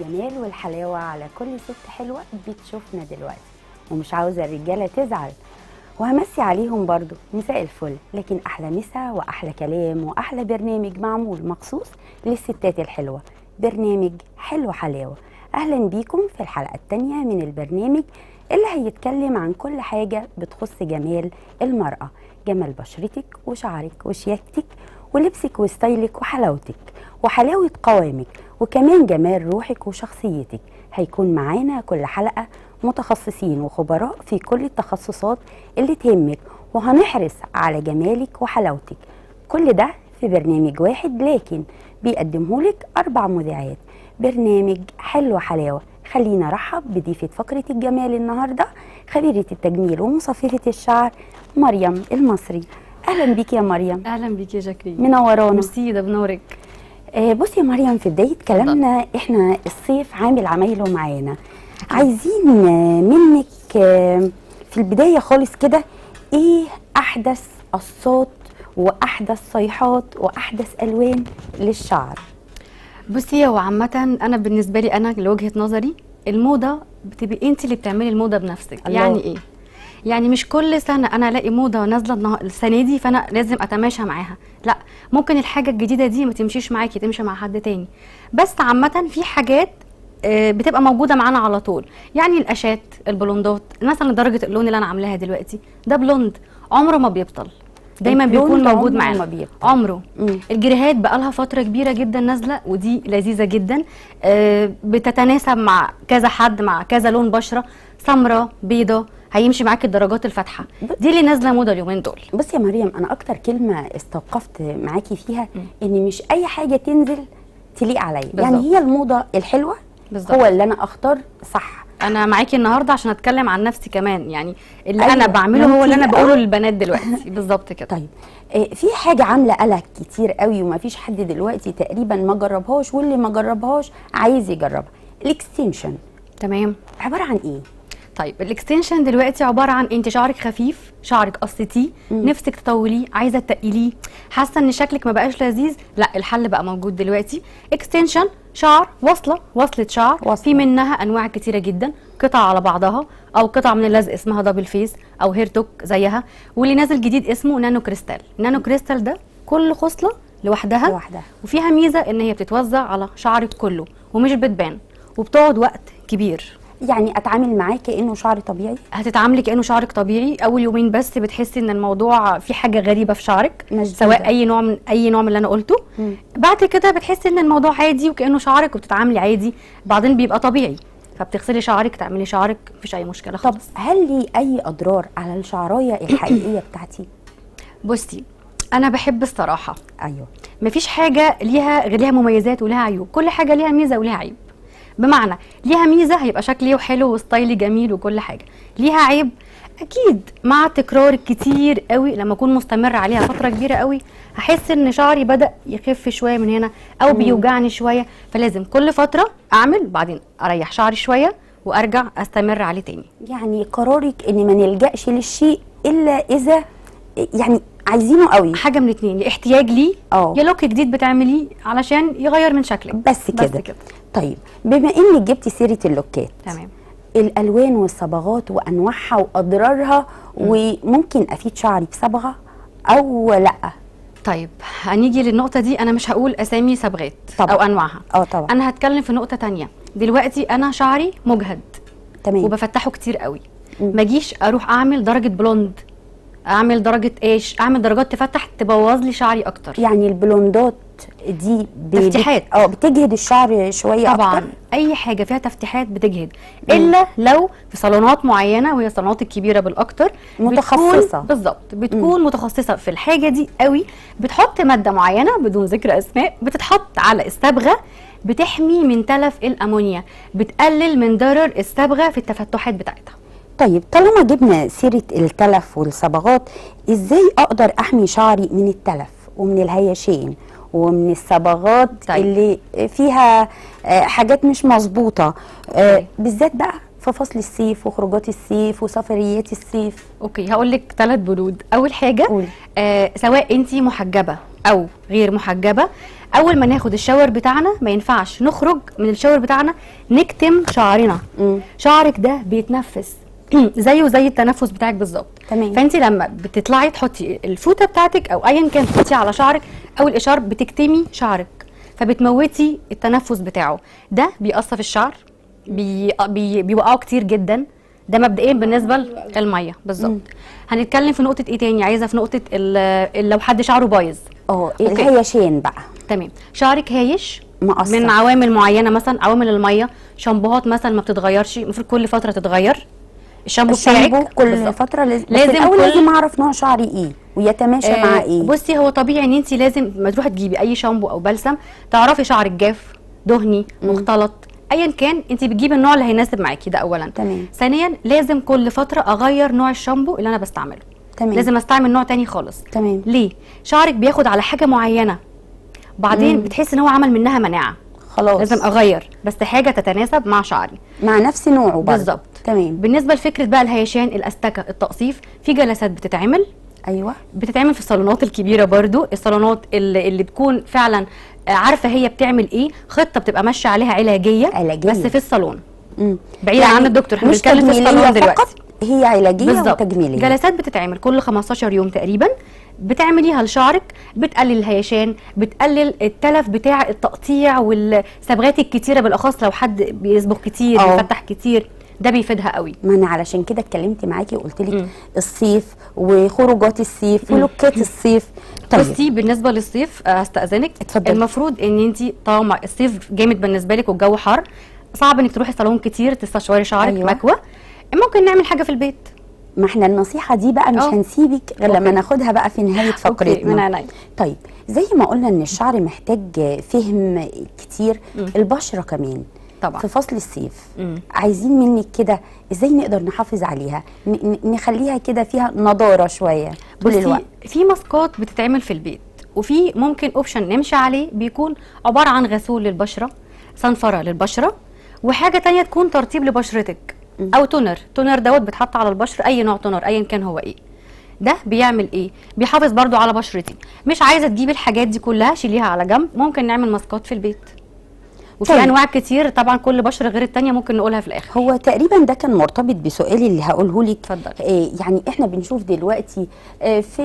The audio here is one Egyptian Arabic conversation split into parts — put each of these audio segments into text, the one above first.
الجمال والحلاوة على كل ست حلوة بتشوفنا دلوقتي ومش عاوزة الرجالة تزعل وهمسي عليهم برضو مساء الفل لكن أحلى مسا وأحلى كلام وأحلى برنامج معمول مخصوص للستات الحلوة برنامج حلو حلاوة أهلا بيكم في الحلقة التانية من البرنامج اللي هيتكلم عن كل حاجة بتخص جمال المرأة جمال بشرتك وشعرك وشياكتك ولبسك وستايلك وحلاوتك وحلاوة قوامك وكمان جمال روحك وشخصيتك هيكون معانا كل حلقة متخصصين وخبراء في كل التخصصات اللي تهمك وهنحرص على جمالك وحلاوتك كل ده في برنامج واحد لكن بيقدمهولك أربع مذيعات برنامج حلو حلاوة خلينا نرحب بضيفة فقرة الجمال النهاردة خبيرة التجميل ومصففة الشعر مريم المصري أهلا بيك يا مريم اهلا بيك يا جاكرين منورانا ميرسي ده بنورك آه بصي يا مريم في بداية كلامنا احنا الصيف عامل عمايله معانا عايزين آه، منك آه، في البداية خالص كده ايه احدث قصات واحدث صيحات واحدث الوان للشعر بصي هو عامة انا بالنسبة لي انا لوجهة نظري الموضة بتبقي انت اللي بتعملي الموضة بنفسك الله. يعني ايه يعني مش كل سنة انا الاقي موضة نازلة النها- السنة دي فانا لازم اتماشى معاها لا ممكن الحاجة الجديدة دي ما تمشيش معاكي تمشي مع حد تاني بس عامة في حاجات آه، بتبقى موجودة معانا على طول يعني القشات البلوندات مثلا درجة اللون اللي انا عاملاها دلوقتي ده بلوند عمره ما بيبطل دايما البلوند بيكون موجود عمره معانا ما بيبطل. عمره مم. الجريهات بقى لها فتره كبيره جدا نازله ودي لذيذه جدا آه، بتتناسب مع كذا حد مع كذا لون بشره سمراء بيضه هيمشي معاكي الدرجات الفاتحه دي اللي نازله موضه اليومين دول بصي يا مريم انا اكتر كلمة استوقفت معاكي فيها ان مش اي حاجة تنزل تليق عليا يعني بالظبط. هي الموضة الحلوة بالظبط. هو اللي انا اختار صح انا معاكي النهارده عشان اتكلم عن نفسي كمان يعني اللي أيوة، انا بعمله هو اللي انا ممكن بقوله أوي. للبنات دلوقتي بالظبط كده طيب آه، في حاجة عاملة قلق كتير قوي وما فيش حد دلوقتي تقريبا ما جربهاش واللي ما جربهاش عايز يجربها الاكستنشن تمام عبارة عن ايه؟ طيب الاكستنشن دلوقتي عباره عن انت شعرك خفيف شعرك قصتيه نفسك تطوليه عايزه تقليه حاسه ان شكلك ما بقاش لذيذ لا الحل بقى موجود دلوقتي اكستنشن شعر وصله وصله شعر وصلة. في منها انواع كتيره جدا قطع على بعضها او قطع من اللزق اسمها دبل فيس او هير توك زيها واللي نازل جديد اسمه نانو كريستال نانو كريستال ده كل خصله لوحدها لوحدها. وفيها ميزه ان هي بتتوزع على شعرك كله ومش بتبان وبتقعد وقت كبير يعني اتعامل معاه كانه شعر طبيعي هتتعاملي كانه شعرك طبيعي اول يومين بس بتحسي ان الموضوع في حاجه غريبه في شعرك مشدودة. سواء اي نوع من اي نوع من اللي انا قلته مم. بعد كده بتحسي ان الموضوع عادي وكانه شعرك وبتتعاملي عادي بعدين بيبقى طبيعي فبتغسلي شعرك تعملي شعرك مفيش اي مشكله طب خالص هل لي اي اضرار على الشعرايه الحقيقيه بتاعتي بصي انا بحب الصراحه ايوه مفيش حاجه ليها غير ليها مميزات وليها عيوب كل حاجه ليها ميزه وليها عيب بمعنى ليها ميزه هيبقى شكلي حلو وستايلي جميل وكل حاجه ليها عيب اكيد مع تكرار كتير قوي لما اكون مستمر عليها فتره كبيره قوي هحس ان شعري بدا يخف شويه من هنا او بيوجعني شويه فلازم كل فتره اعمل بعدين اريح شعري شويه وارجع استمر عليه تاني يعني قرارك ان ما نلجاش للشيء الا اذا يعني عايزينه قوي حاجه من اتنين يا احتياج ليه اه. يا لوك جديد بتعمليه علشان يغير من شكلك بس كده, بس كده. طيب بما انك جبتي سيره اللوكات تمام الالوان والصبغات وانواعها واضرارها وممكن افيد شعري بصبغه او لا طيب هنيجي للنقطة دي أنا مش هقول أسامي صبغات طبعا. أو أنواعها اه طبعا أنا هتكلم في نقطة تانية دلوقتي أنا شعري مجهد تمام وبفتحه كتير قوي مم. ما اجيش أروح أعمل درجة بلوند أعمل درجة إيش أعمل درجات تفتح تبوظ لي شعري أكتر يعني البلوندات دي ب- تفتيحات. اه بتجهد الشعر شويه طبعا أكتر. اي حاجه فيها تفتيحات بتجهد الا لو في صالونات معينه وهي الصالونات الكبيره بالاكتر متخصصة. بتكون بالظبط بتكون متخصصه في الحاجه دي قوي بتحط ماده معينه بدون ذكر اسماء بتتحط على الصبغه بتحمي من تلف الامونيا بتقلل من ضرر الصبغه في التفتحات بتاعتها طيب طالما جبنا سيره التلف والصبغات ازاي اقدر احمي شعري من التلف ومن الهياشين ومن الصبغات طيب. اللي فيها آه، حاجات مش مظبوطه آه، أوكي. بالذات بقى في فصل الصيف وخروجات الصيف وسفريات الصيف اوكي هقول لك ثلاث بنود اول حاجه قولي. آه سواء انت محجبه او غير محجبه اول ما ناخد الشاور بتاعنا ما ينفعش نخرج من الشاور بتاعنا نكتم شعرنا مم. شعرك ده بيتنفس زيه زي التنفس بتاعك بالظبط تمام. فانت لما بتطلعي تحطي الفوطه بتاعتك او ايا كان تحطيه على شعرك او الاشار بتكتمي شعرك فبتموتي التنفس بتاعه ده بيأثر في الشعر بي... بي... بيوقعه كتير جدا ده مبدئيا بالنسبه للميه بالظبط هنتكلم في نقطه ايه تاني عايزه في نقطه ال... ال- لو حد شعره بايظ اه أوكي. الهيشان بقى تمام شعرك هايش مقصر. من عوامل معينه مثلا عوامل الميه شامبوهات مثلا ما بتتغيرش المفروض كل فتره تتغير الشامبو الشامبو بتاعك كل بالظبط. فتره لازم بس لازم الاول كل- لازم اعرف نوع شعري ايه ويتماشى آه، مع ايه بصي هو طبيعي ان انت لازم ما تروحي تجيبي اي شامبو او بلسم تعرفي شعرك جاف دهني مختلط ايا كان انت بتجيبي النوع اللي هيناسب معاكي ده اولا تمام. ثانيا لازم كل فتره اغير نوع الشامبو اللي انا بستعمله تمام. لازم استعمل نوع تاني خالص تمام. ليه شعرك بياخد على حاجه معينه بعدين بتحس ان هو عمل منها مناعه خلاص لازم اغير بس حاجه تتناسب مع شعري مع نفس نوعه برضه بالظبط تمام بالنسبه لفكره بقى الهيشان الاستكه التقصيف في جلسات بتتعمل ايوه بتتعمل في الصالونات الكبيره برضو الصالونات اللي, اللي بتكون فعلا آه، عارفه هي بتعمل ايه خطه بتبقى ماشيه عليها علاجيه علاجية. بس في الصالون مم. بعيدا عن الدكتور احنا مش بنتكلم في تجميلية الصالون دلوقتي فقط هي علاجيه بالظبط وتجميليه جلسات بتتعمل كل 15 يوم تقريبا بتعمليها لشعرك بتقلل الهيشان بتقلل التلف بتاع التقطيع والصبغات الكتيره بالاخص لو حد بيصبغ كتير اه. بيفتح كتير ده بيفيدها قوي ما انا علشان كده اتكلمت معاكي وقلت لك الصيف وخروجات الصيف ولوكات الصيف طيب بصي بالنسبه للصيف آه، هستاذنك اتفضلي. المفروض ان انت طالما الصيف جامد بالنسبه لك والجو حر صعب انك تروحي صالون كتير تستشوري شعرك أيوة. أيوة. مكوى ممكن نعمل حاجه في البيت ما احنا النصيحه دي بقى مش اه. هنسيبك غير لما اوكي. ناخدها بقى في نهايه من فقرتنا عينيا. طيب زي ما قلنا ان الشعر محتاج فهم كتير البشره كمان طبعا. في فصل الصيف مم. عايزين منك كده ازاي نقدر نحافظ عليها ن- ن- نخليها كده فيها نضاره شويه طول بصي الوقت في ماسكات بتتعمل في البيت وفي ممكن اوبشن نمشي عليه بيكون عباره عن غسول للبشره صنفره للبشره وحاجه تانية تكون ترطيب لبشرتك او تونر تونر دوت بيتحط على البشره اي نوع تونر ايا كان هو ايه ده بيعمل ايه بيحافظ برضو على بشرتي مش عايزه تجيبي الحاجات دي كلها شيليها على جنب ممكن نعمل ماسكات في البيت وفي طيب. انواع كتير طبعا كل بشره غير التانية ممكن نقولها في الاخر هو تقريبا ده كان مرتبط بسؤالي اللي هقوله لك اتفضلي. آه يعني احنا بنشوف دلوقتي آه في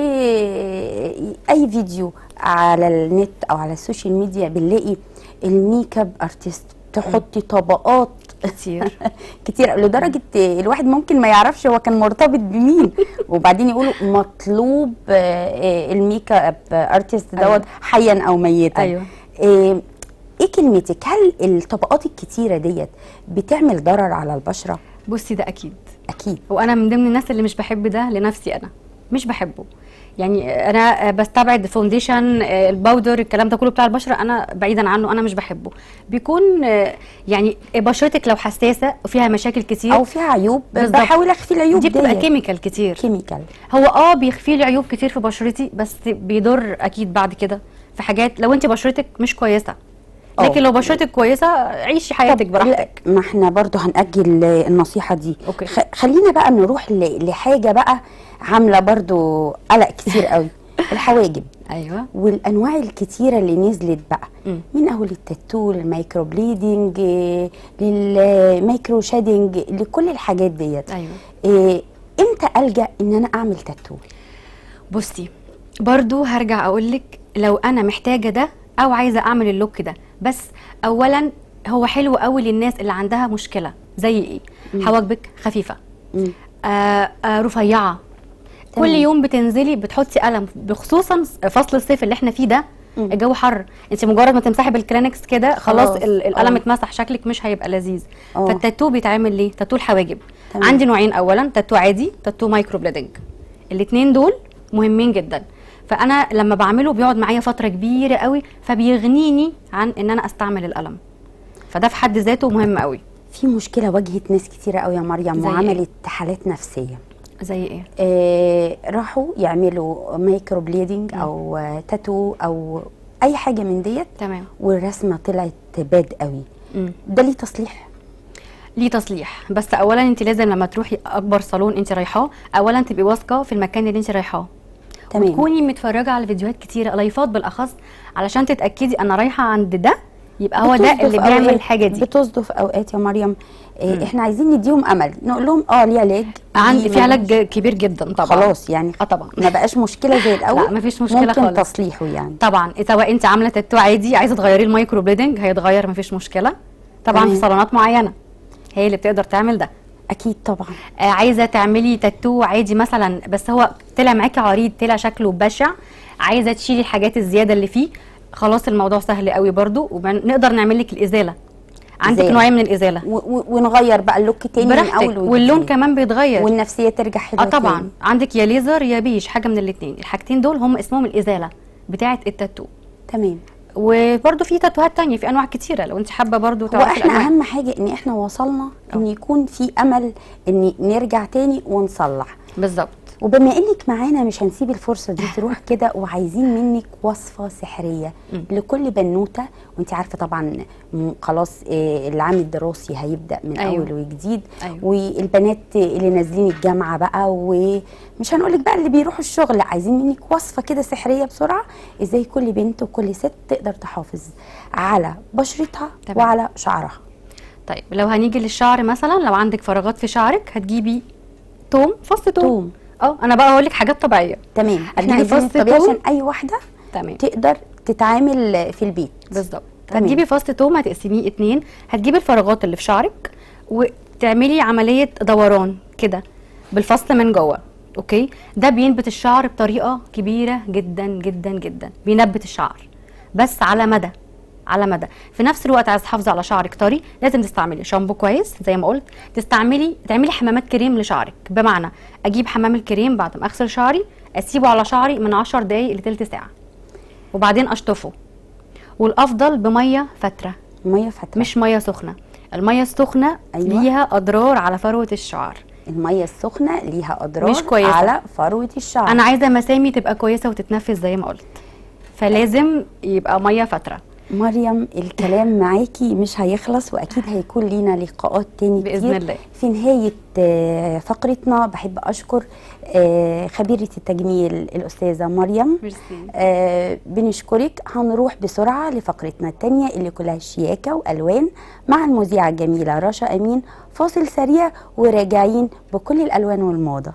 اي فيديو على النت او على السوشيال ميديا بنلاقي الميك اب ارتست تحطي طبقات كتير كتير لدرجه آه، الواحد ممكن ما يعرفش هو كان مرتبط بمين وبعدين يقولوا مطلوب آه، آه، الميك اب ارتست دوت أيوة. حيا او ميتا أيوة. آه، ايه كلمتك هل الطبقات الكتيره ديت بتعمل ضرر على البشره بصي ده اكيد اكيد وانا من ضمن الناس اللي مش بحب ده لنفسي انا مش بحبه يعني انا بستبعد الفونديشن الباودر الكلام ده كله بتاع البشره انا بعيدا عنه انا مش بحبه بيكون آه، يعني بشرتك لو حساسه وفيها مشاكل كتير او فيها عيوب بالظبط. بحاول اخفي العيوب دي بتبقى ديت. كيميكال كتير كيميكال هو اه بيخفي لي عيوب كتير في بشرتي بس بيضر اكيد بعد كده في حاجات لو انت بشرتك مش كويسه اه. لكن لو بشرتك كويسه عيشي حياتك طب براحتك لا، ما احنا برضو هنأجل النصيحة دي اوكي. خ- خلينا بقى نروح ل- لحاجة بقى عاملة برضو قلق كتير قوي الحواجب ايوه والانواع الكتيره اللي نزلت بقى مم. من اول التاتو المايكرو بليدنج آه، للمايكرو شادنج لكل الحاجات ديت ايوه آه، امتى الجا ان انا اعمل تاتو بصي برضو هرجع اقول لك لو انا محتاجه ده او عايزه اعمل اللوك ده بس اولا هو حلو قوي للناس اللي عندها مشكله زي ايه حواجبك خفيفه مم. آه آه رفيعه كل تمام. يوم بتنزلي بتحطي قلم بخصوصا فصل الصيف اللي احنا فيه ده مم. الجو حر انت مجرد ما تمسحي بالكلينكس كده خلاص خلاص. ال- القلم اه. اتمسح شكلك مش هيبقى لذيذ اه. فالتاتو بيتعمل ليه تاتو الحواجب تمام. عندي نوعين اولا تاتو عادي تاتو مايكرو بليدنج الاثنين دول مهمين جدا فانا لما بعمله بيقعد معايا فتره كبيره قوي فبيغنيني عن ان انا استعمل القلم فده في حد ذاته مهم قوي في مشكله واجهت ناس كتيره قوي يا مريم زي وعملت حالات نفسيه زي ايه آه راحوا يعملوا مايكرو بليدنج او آه، تاتو او اي حاجه من ديت تمام والرسمه طلعت باد قوي مم. ده ليه تصليح ليه تصليح بس اولا انت لازم لما تروحي اكبر صالون انت رايحاه اولا تبقي واثقه في المكان اللي انت رايحاه تمام. وتكوني متفرجه على فيديوهات كتيره لايفات بالاخص علشان تتاكدي انا رايحه عند ده يبقى هو ده بتصدف اللي بيعمل أوقات- الحاجه دي بتصدف اوقات يا مريم إيه احنا عايزين نديهم امل نقول لهم اه ليه علاج عندي دي في علاج ملهاش- كبير جدا طبعا خلاص يعني اه طبعا ما بقاش مشكله زي الاول لا، مفيش مشكلة ممكن خالص. تصليحه يعني طبعا سواء انت عامله تاتو عادي عايزه تغيري المايكرو بليدنج هيتغير مفيش مشكله طبعا تمام. في صالونات معينه هي اللي بتقدر تعمل ده اكيد طبعا آه عايزه تعملي تاتو عادي مثلا بس هو طلع معاكي عريض طلع شكله بشع عايزه تشيلي الحاجات الزياده اللي فيه خلاص الموضوع سهل قوي برضو ونقدر نعمل لك الازاله عندك إزالة. نوعين من الازاله و- و- ونغير بقى اللوك تاني من براحتك اول واللون وجديد. كمان بيتغير والنفسيه ترجع حلوه اه طبعا تاني. عندك يا ليزر يا بيش حاجه من الاثنين الحاجتين دول هم اسمهم الازاله بتاعه التاتو تمام وبرده في تاتوهات تانية في انواع كتيره لو انت حابه برده هو تعرفي احنا الأنواع. اهم حاجه ان احنا وصلنا ان يكون في امل ان نرجع تاني ونصلح بالظبط وبما انك معانا مش هنسيب الفرصه دي تروح كده وعايزين منك وصفه سحريه لكل بنوته وانت عارفه طبعا م- خلاص آه، العام الدراسي هيبدا من أيوة. اول وجديد أيوة. والبنات اللي نازلين الجامعه بقى ومش هنقولك بقى اللي بيروحوا الشغل لا عايزين منك وصفه كده سحريه بسرعه ازاي كل بنت وكل ست تقدر تحافظ على بشرتها تمام. وعلى شعرها طيب لو هنيجي للشعر مثلا لو عندك فراغات في شعرك هتجيبي توم فص توم توم. اه انا بقى هقول لك حاجات طبيعيه تمام هتجيبي احنا عايزين فص الطبيعي توم. عشان اي واحده تمام تقدر تتعامل في البيت بالظبط تمام. هتجيبي فص توم هتقسميه اتنين هتجيبي الفراغات اللي في شعرك وتعملي عمليه دوران كده بالفصل من جوه اوكي ده بينبت الشعر بطريقه كبيره جدا جدا جدا بينبت الشعر بس على مدى على مدى في نفس الوقت عايز تحافظي على شعرك طري لازم تستعملي شامبو كويس زي ما قلت تستعملي تعملي حمامات كريم لشعرك بمعنى اجيب حمام الكريم بعد ما اغسل شعري اسيبه على شعري من 10 دقايق لتلت ساعه وبعدين اشطفه والافضل بميه فتره ميه فتره مش ميه سخنه الميه السخنه أيوة. أيوة. ليها اضرار على فروه الشعر الميه السخنه ليها اضرار مش كويسة. على فروه الشعر انا عايزه مسامي تبقى كويسه وتتنفس زي ما قلت فلازم يبقى ميه فتره مريم الكلام معاكي مش هيخلص واكيد هيكون لينا لقاءات تاني بإذن كتير الله. في نهايه آه، فقرتنا بحب اشكر آه، خبيره التجميل الاستاذه مريم ميرسي آه بنشكرك هنروح بسرعة لفقرتنا التانية اللي كلها شياكة وألوان مع المذيعة الجميلة رشا أمين فاصل سريع وراجعين بكل الألوان والموضة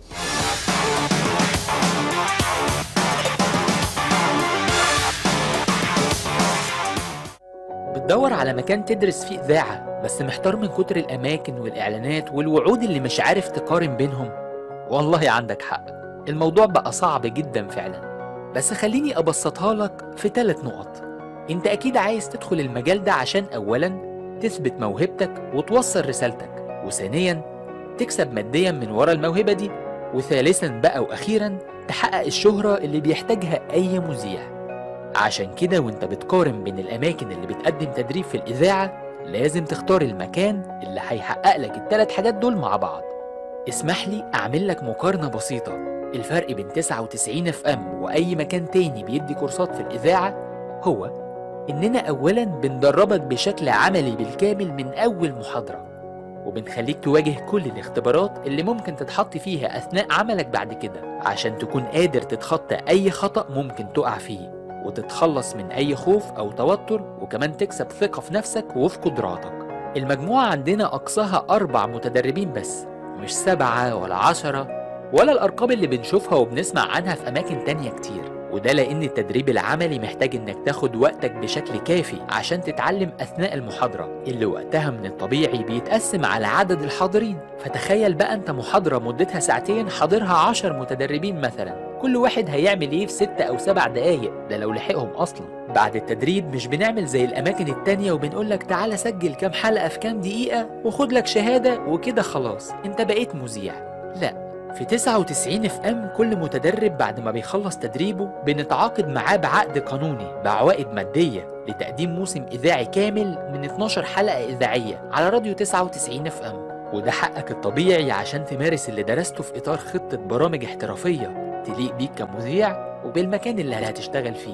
بتدور على مكان تدرس فيه إذاعة بس محتار من كتر الأماكن والإعلانات والوعود اللي مش عارف تقارن بينهم والله عندك حق الموضوع بقى صعب جدا فعلا بس خليني أبسطها لك في ثلاث نقط انت أكيد عايز تدخل المجال ده عشان أولا تثبت موهبتك وتوصل رسالتك وثانيا تكسب ماديا من ورا الموهبة دي وثالثا بقى وأخيرا تحقق الشهرة اللي بيحتاجها أي مذيع عشان كده وانت بتقارن بين الأماكن اللي بتقدم تدريب في الإذاعة لازم تختار المكان اللي هيحقق لك التلات حاجات دول مع بعض اسمح لي أعمل لك مقارنة بسيطة الفرق بين 99 اف ام وأي مكان تاني بيدي كورسات في الإذاعة هو إننا أولا بندربك بشكل عملي بالكامل من أول محاضرة وبنخليك تواجه كل الاختبارات اللي ممكن تتحط فيها أثناء عملك بعد كده عشان تكون قادر تتخطى أي خطأ ممكن تقع فيه وتتخلص من أي خوف أو توتر وكمان تكسب ثقة في نفسك وفي قدراتك المجموعة عندنا أقصاها أربع متدربين بس مش سبعة ولا عشرة ولا الأرقام اللي بنشوفها وبنسمع عنها في أماكن تانية كتير وده لأن التدريب العملي محتاج إنك تاخد وقتك بشكل كافي عشان تتعلم أثناء المحاضرة اللي وقتها من الطبيعي بيتقسم على عدد الحاضرين فتخيل بقى أنت محاضرة مدتها ساعتين حاضرها عشر متدربين مثلا كل واحد هيعمل ايه في ست او سبع دقايق ده لو لحقهم اصلا بعد التدريب مش بنعمل زي الاماكن التانية وبنقول لك تعالى سجل كام حلقة في كام دقيقة وخد لك شهادة وكده خلاص انت بقيت مذيع لا في 99 اف ام كل متدرب بعد ما بيخلص تدريبه بنتعاقد معاه بعقد قانوني بعوائد مادية لتقديم موسم إذاعي كامل من 12 حلقة إذاعية على راديو 99 اف ام وده حقك الطبيعي عشان تمارس اللي درسته في إطار خطة برامج احترافية تليق بيك كمذيع وبالمكان اللي هتشتغل فيه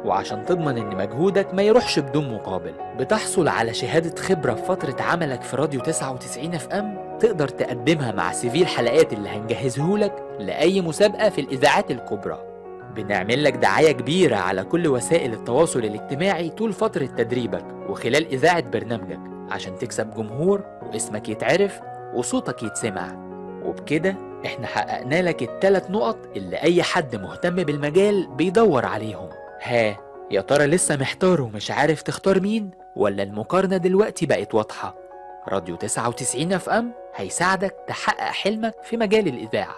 وعشان تضمن ان مجهودك ما يروحش بدون مقابل بتحصل على شهادة خبرة في فترة عملك في راديو 99 اف ام تقدر تقدمها مع سيفي الحلقات اللي هنجهزهولك لأي مسابقة في الإذاعات الكبرى بنعمل لك دعاية كبيرة على كل وسائل التواصل الاجتماعي طول فترة تدريبك وخلال إذاعة برنامجك عشان تكسب جمهور واسمك يتعرف وصوتك يتسمع وبكده احنا حققنا لك التلات نقط اللي أي حد مهتم بالمجال بيدور عليهم ها يا ترى لسه محتار ومش عارف تختار مين ولا المقارنة دلوقتي بقت واضحة راديو 99 اف ام هيساعدك تحقق حلمك في مجال الإذاعة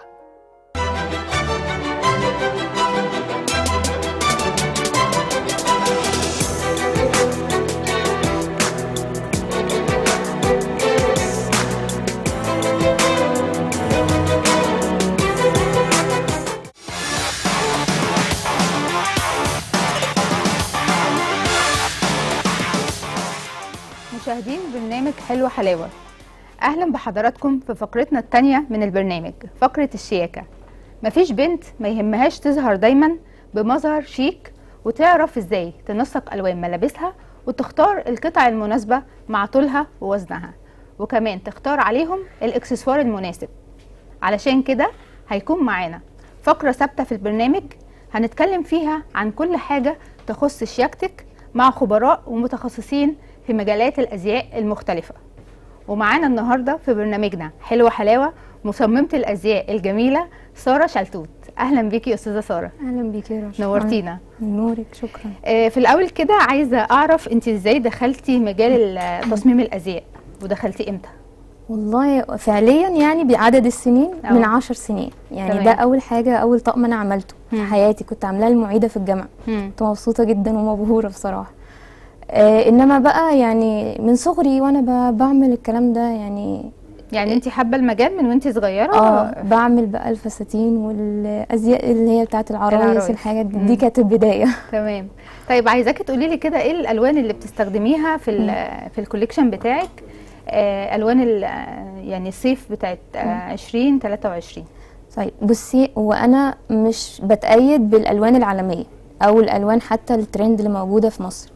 مشاهدين برنامج حلوة حلاوة أهلا بحضراتكم في فقرتنا التانية من البرنامج فقرة الشياكة مفيش بنت ما يهمهاش تظهر دايما بمظهر شيك وتعرف ازاي تنسق ألوان ملابسها وتختار القطع المناسبة مع طولها ووزنها وكمان تختار عليهم الإكسسوار المناسب علشان كده هيكون معانا فقرة ثابتة في البرنامج هنتكلم فيها عن كل حاجة تخص شياكتك مع خبراء ومتخصصين في مجالات الأزياء المختلفة ومعانا النهاردة في برنامجنا حلوة حلاوة مصممة الأزياء الجميلة سارة شلتوت أهلا بيكي يا أستاذة سارة اهلا بيكي يا رشا نورتينا نورك شكرا آه، في الأول كده عايزة أعرف أنت إزاي دخلتي مجال ال- تصميم الأزياء ودخلتي إمتى؟ والله فعليا يعني بعدد السنين أه. من عشر سنين يعني تمام. ده اول حاجه اول طقم انا عملته في مم. حياتي كنت عاملاه المعيده في الجامعه مم. كنت مبسوطه جدا ومبهوره بصراحه آه انما بقى يعني من صغري وانا ب- بعمل الكلام ده يعني يعني أنت حابة المجال من وأنت صغيرة؟ اه بعمل بقى الفساتين والازياء اللي هي بتاعت العرايس العرايس. الحاجات دي, مم. دي كانت البدايه تمام طيب عايزاكي تقولي لي كده ايه الالوان اللي بتستخدميها في ال في الكوليكشن بتاعك آه الوان ال- آه، يعني الصيف بتاعت آه 20 23 طيب بصي هو انا مش بتأيد بالالوان العالميه او الالوان حتى الترند اللي موجوده في مصر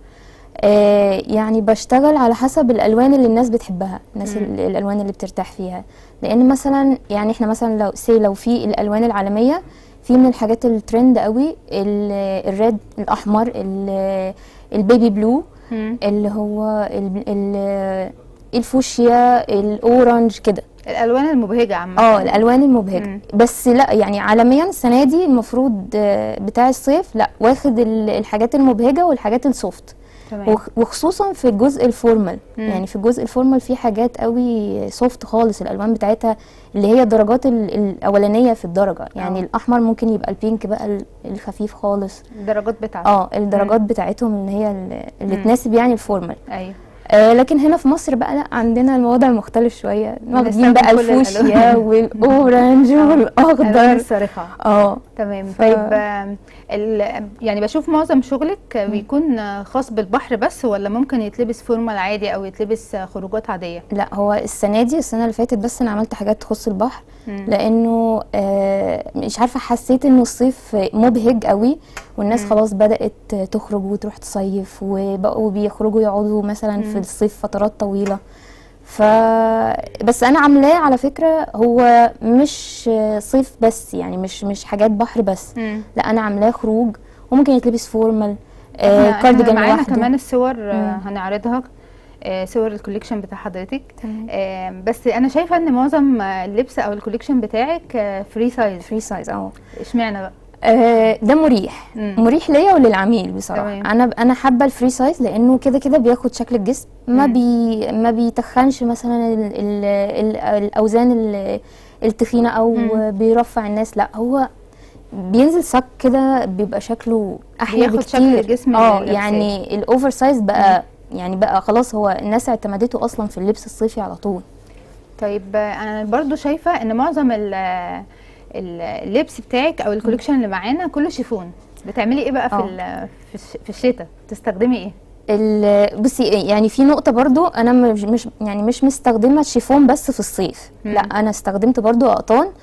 آه يعني بشتغل على حسب الالوان اللي الناس بتحبها الناس مم. ال- الالوان اللي بترتاح فيها لان مثلا يعني احنا مثلا لو سي لو في الالوان العالميه في من الحاجات الترند قوي ال- الريد الاحمر ال- البيبي بلو اللي هو ال- ال- الفوشيا الاورنج كده الالوان المبهجه عامه اه الالوان المبهجه مم. بس لا يعني عالميا السنه دي المفروض آه، بتاع الصيف لا واخد ال- الحاجات المبهجه والحاجات السوفت تمام وخ- وخصوصا في الجزء الفورمال مم. يعني في الجزء الفورمال في حاجات قوي سوفت خالص الالوان بتاعتها اللي هي الدرجات ال- الاولانيه في الدرجه يعني آه. الاحمر ممكن يبقى البينك بقى ال- الخفيف خالص الدرجات بتاعته اه الدرجات بتاعتهم اللي هي ال- اللي مم. تناسب يعني الفورمال ايوه آه لكن هنا في مصر بقى لا عندنا الموضوع مختلف شويه واخدين بنستخدم بقى كل الفوشيا الألوان. والاورنج الالوان والاخضر الصارخه اه تمام ف- طيب آم، ال- يعني بشوف معظم شغلك بيكون آه، خاص بالبحر بس ولا ممكن يتلبس فورمال عادي او يتلبس آه، خروجات عاديه لا هو السنه دي السنه اللي فاتت بس انا عملت حاجات تخص البحر مم. لانه آه مش عارفه حسيت انه الصيف مبهج قوي والناس مم. خلاص بدات تخرج وتروح تصيف وبقوا بيخرجوا يقعدوا مثلا مم. في الصيف فترات طويله ف بس انا عاملاه على فكره هو مش صيف بس يعني مش مش حاجات بحر بس مم. لا انا عاملاه خروج وممكن يتلبس فورمال إحنا- آه إحنا كارديجان معانا لوحده كمان الصور آه، مم. هنعرضها آه، صور الكوليكشن بتاع حضرتك تمام آه، بس انا شايفه ان معظم آه، اللبس او الكوليكشن بتاعك فري سايز فري سايز اه اشمعنى بقى آه، ده مريح مم. مريح ليا وللعميل بصراحه تمام. انا انا حابه الفري سايز لانه كده كده بياخد شكل الجسم ما مم. بي ما بيتخنش مثلا ال ال ال الاوزان ال- التخينه او مم. بيرفع الناس لا هو بينزل صك كده بيبقى شكله احلى بياخد بكتير شكل الجسم اه اللي لابساه. يعني الاوفر سايز بقى يعني بقى خلاص هو الناس اعتمدته اصلا في اللبس الصيفي على طول طيب آه، انا برضو شايفه ان معظم ال- آه، ال- اللبس بتاعك او الكوليكشن اللي معانا كله شيفون بتعملي ايه بقى في آه. ال- في الش- في الشتاء تستخدمي ايه ال- بصي يعني في نقطة برضو أنا مش مش يعني مش مستخدمة الشيفون بس في الصيف مم. لا أنا استخدمت برضو أقطان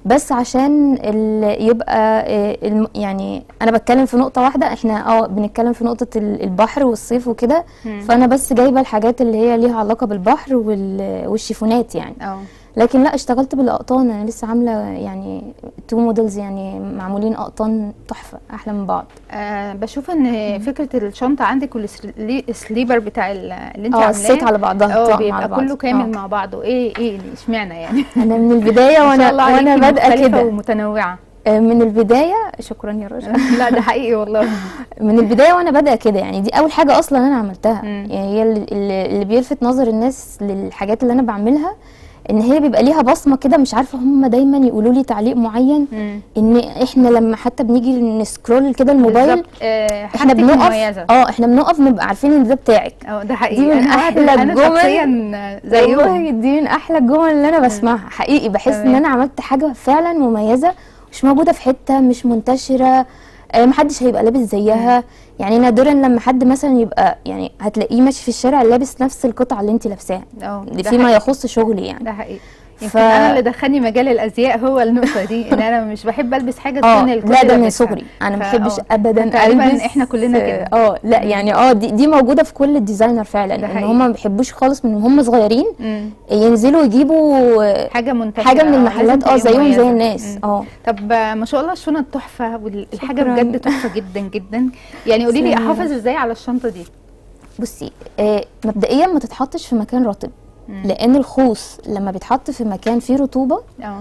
بس عشان ال- يبقى آه، الم- يعني انا بتكلم في نقطه واحده احنا اه بنتكلم في نقطه ال- البحر والصيف وكده مم. فانا بس جايبه الحاجات اللي هي ليها علاقه بالبحر وال- والشيفونات يعني اه لكن لا اشتغلت بالاقطان انا لسه عامله يعني تو موديلز يعني معمولين اقطان تحفه احلى من بعض آه بشوف ان فكره الشنطه عندك والسليبر بتاع ال- اللي انت اه عاملاه السيت على بعضها اه طقم على بيبقى بعض. كله كامل آه. مع بعضه ايه ايه اللي اشمعنى يعني انا من البدايه ما شاء وانا الله وانا عليكي بادئه مختلفة كده ومتنوعه آه، من البدايه شكرا يا رشا لا ده حقيقي والله من البدايه وانا بادئه كده يعني دي اول حاجه اصلا انا عملتها مم. يعني هي اللي, اللي اللي بيلفت نظر الناس للحاجات اللي انا بعملها ان هي بيبقى ليها بصمه كده مش عارفه هم دايما يقولوا لي تعليق معين مم. ان احنا لما حتى بنيجي نسكرول كده الموبايل بالظبط. آه احنا حاجتك بنقف مميزه اه احنا بنقف نبقى عارفين ان ده بتاعك اه ده حقيقي دي من أنا واحدة- أحلى انا الجمل. شخصيا زيهم والله دي من احلى الجمل اللي انا بسمعها حقيقي بحس ان تمام. انا عملت حاجه فعلا مميزه مش موجوده في حته مش منتشره آه، محدش هيبقى لابس زيها يعني نادرا لما حد مثلا يبقى يعني هتلاقيه ماشي في الشارع لابس نفس القطعه اللي انت لابساها اه دي ده فيما حقيقي. يخص شغلي يعني ده حقيقي يمكن ف- انا اللي دخلني مجال الازياء هو النقطه دي ان انا مش بحب البس حاجه اه تكون الكل لا ده من لابسها. صغري انا ما فا- بحبش اه. ابدا تقريبا البس احنا كلنا كده. اه لا يعني اه دي, دي موجوده في كل الديزاينر فعلا ده ان حقيقي. هم ما بيحبوش خالص من هم صغيرين مم. ينزلوا يجيبوا آه، حاجه منتشره حاجه من اه، المحلات لازم اه تبقي زيهم زي مميزة. الناس مم. اه طب آه، ما شاء الله الشنط تحفه والحاجه شكراً. بجد تحفه جدا جدا يعني قولي لي تسلمي. احافظ ازاي على الشنطه دي بصي آه مبدئيا ما تتحطش في مكان رطب مم. لان الخوص لما بيتحط في مكان فيه رطوبه اه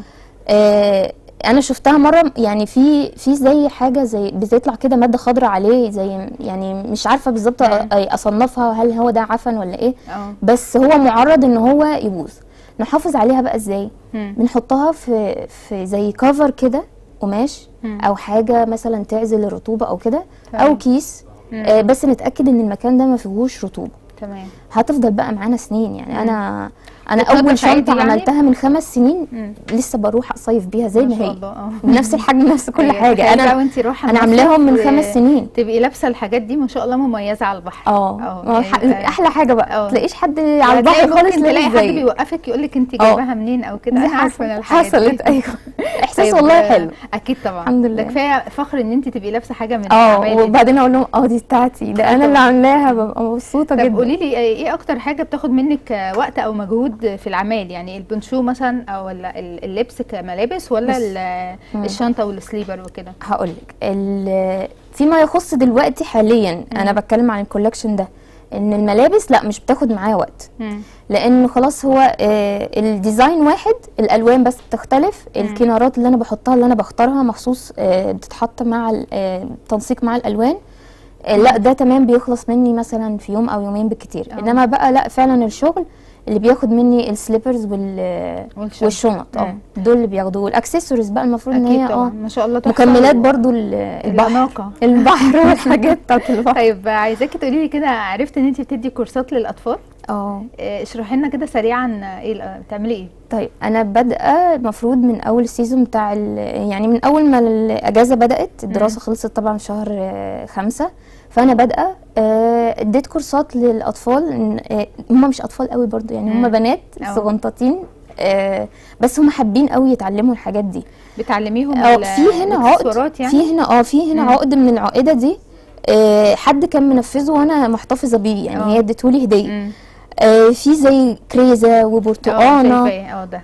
آه انا شفتها مره يعني في في زي حاجه زي بتطلع كده ماده خضراء عليه زي يعني مش عارفه بالظبط مم. أ- اصنفها هل هو ده عفن ولا ايه اه بس هو معرض ان هو يبوظ نحافظ عليها بقى ازاي مم. بنحطها في في زي كفر كده قماش مم. او حاجه مثلا تعزل الرطوبه او كده تمام. او كيس مم. آه بس نتاكد ان المكان ده ما فيهوش رطوبه تمام هتفضل بقى معانا سنين يعني مم. انا انا بتنضف اول شنطه عادي يعني؟ عملتها من خمس سنين مم. لسه بروح اصيف بيها زي ما شاء هي الله اه بنفس الحجم نفس كل أيوة، حاجه تخيلي بقى انا وانتي رايحه انا المصيف عاملاهم من و- خمس سنين تبقي لابسه الحاجات دي ما شاء الله مميزه على البحر اه ما هو ح- يعني احلى حاجه بقى اه. تلاقيش حد هتلاقي على البحر خالص ممكن تلاقي لابس حد زيك بيوقفك يقول لك انت اه. جايباها منين او كده دي انا عارفه ان حصل- الحاجات دي. حصلت ايوه احساس طيب، والله آه، حلو اكيد طبعا الحمد لله. ده كفايه فخر ان انت تبقي لابسه حاجه من اه الأعمال دي. وبعدين اقول لهم اه دي بتاعتي ده انا اللي عاملاها ببقى مبسوطه طب جدا قولي لي ايه اكتر حاجه بتاخد منك آه، وقت او مجهود في العمال يعني البنشو مثلا او ال- ال- اللبس كملابس ولا بص. ال- مم. الشنطه والسليبر وكده هقول لك فيما يخص دلوقتي حاليا انا بتكلم عن الكولكشن ده ان الملابس لا مش بتاخد معايا وقت مم. لانه خلاص هو آه، الديزاين واحد الالوان بس بتختلف الكنارات اللي انا بحطها اللي انا بختارها مخصوص آه، بتتحط مع ال- آه، تنسيق مع الالوان آه، لا ده تمام بيخلص مني مثلا في يوم او يومين بالكتير اه. انما بقى لا فعلا الشغل اللي بياخد مني السليبرز وال والشنط. والشنط اه مم. دول اللي بياخدوه والاكسسوارز بقى المفروض ان اكيد هي طبعا اه ما شاء الله تحفة مكملات و- برضو ال- البحر الأناقة. البحر والحاجات بتاعت البحر طيب عايزاكي تقولي لي كده عرفت ان انت بتدي كورسات للاطفال اه آه، اشرحي لنا كده سريعا آه، ايه ال- بتعملي ايه طيب انا بادئه المفروض من اول السيزون بتاع ال- يعني من اول ما الاجازه بدات الدراسه خلصت طبعا في شهر آه، خمسة فانا بادئه آه، اديت كورسات للاطفال إن- آه، هم مش اطفال قوي برضو يعني هم مم. بنات أه. صغنطاطين آه، بس هم حابين قوي يتعلموا الحاجات دي بتعلميهم اه ال- في هنا عقد الإكسسوارات يعني في هنا اه في هنا مم. عقد من العقيده دي آه، حد كان منفذه وانا محتفظه بيه يعني اه. هي اديتهولي هديه مم. آه، في زي كريزه اه وبرتقانه شايفاه اه ده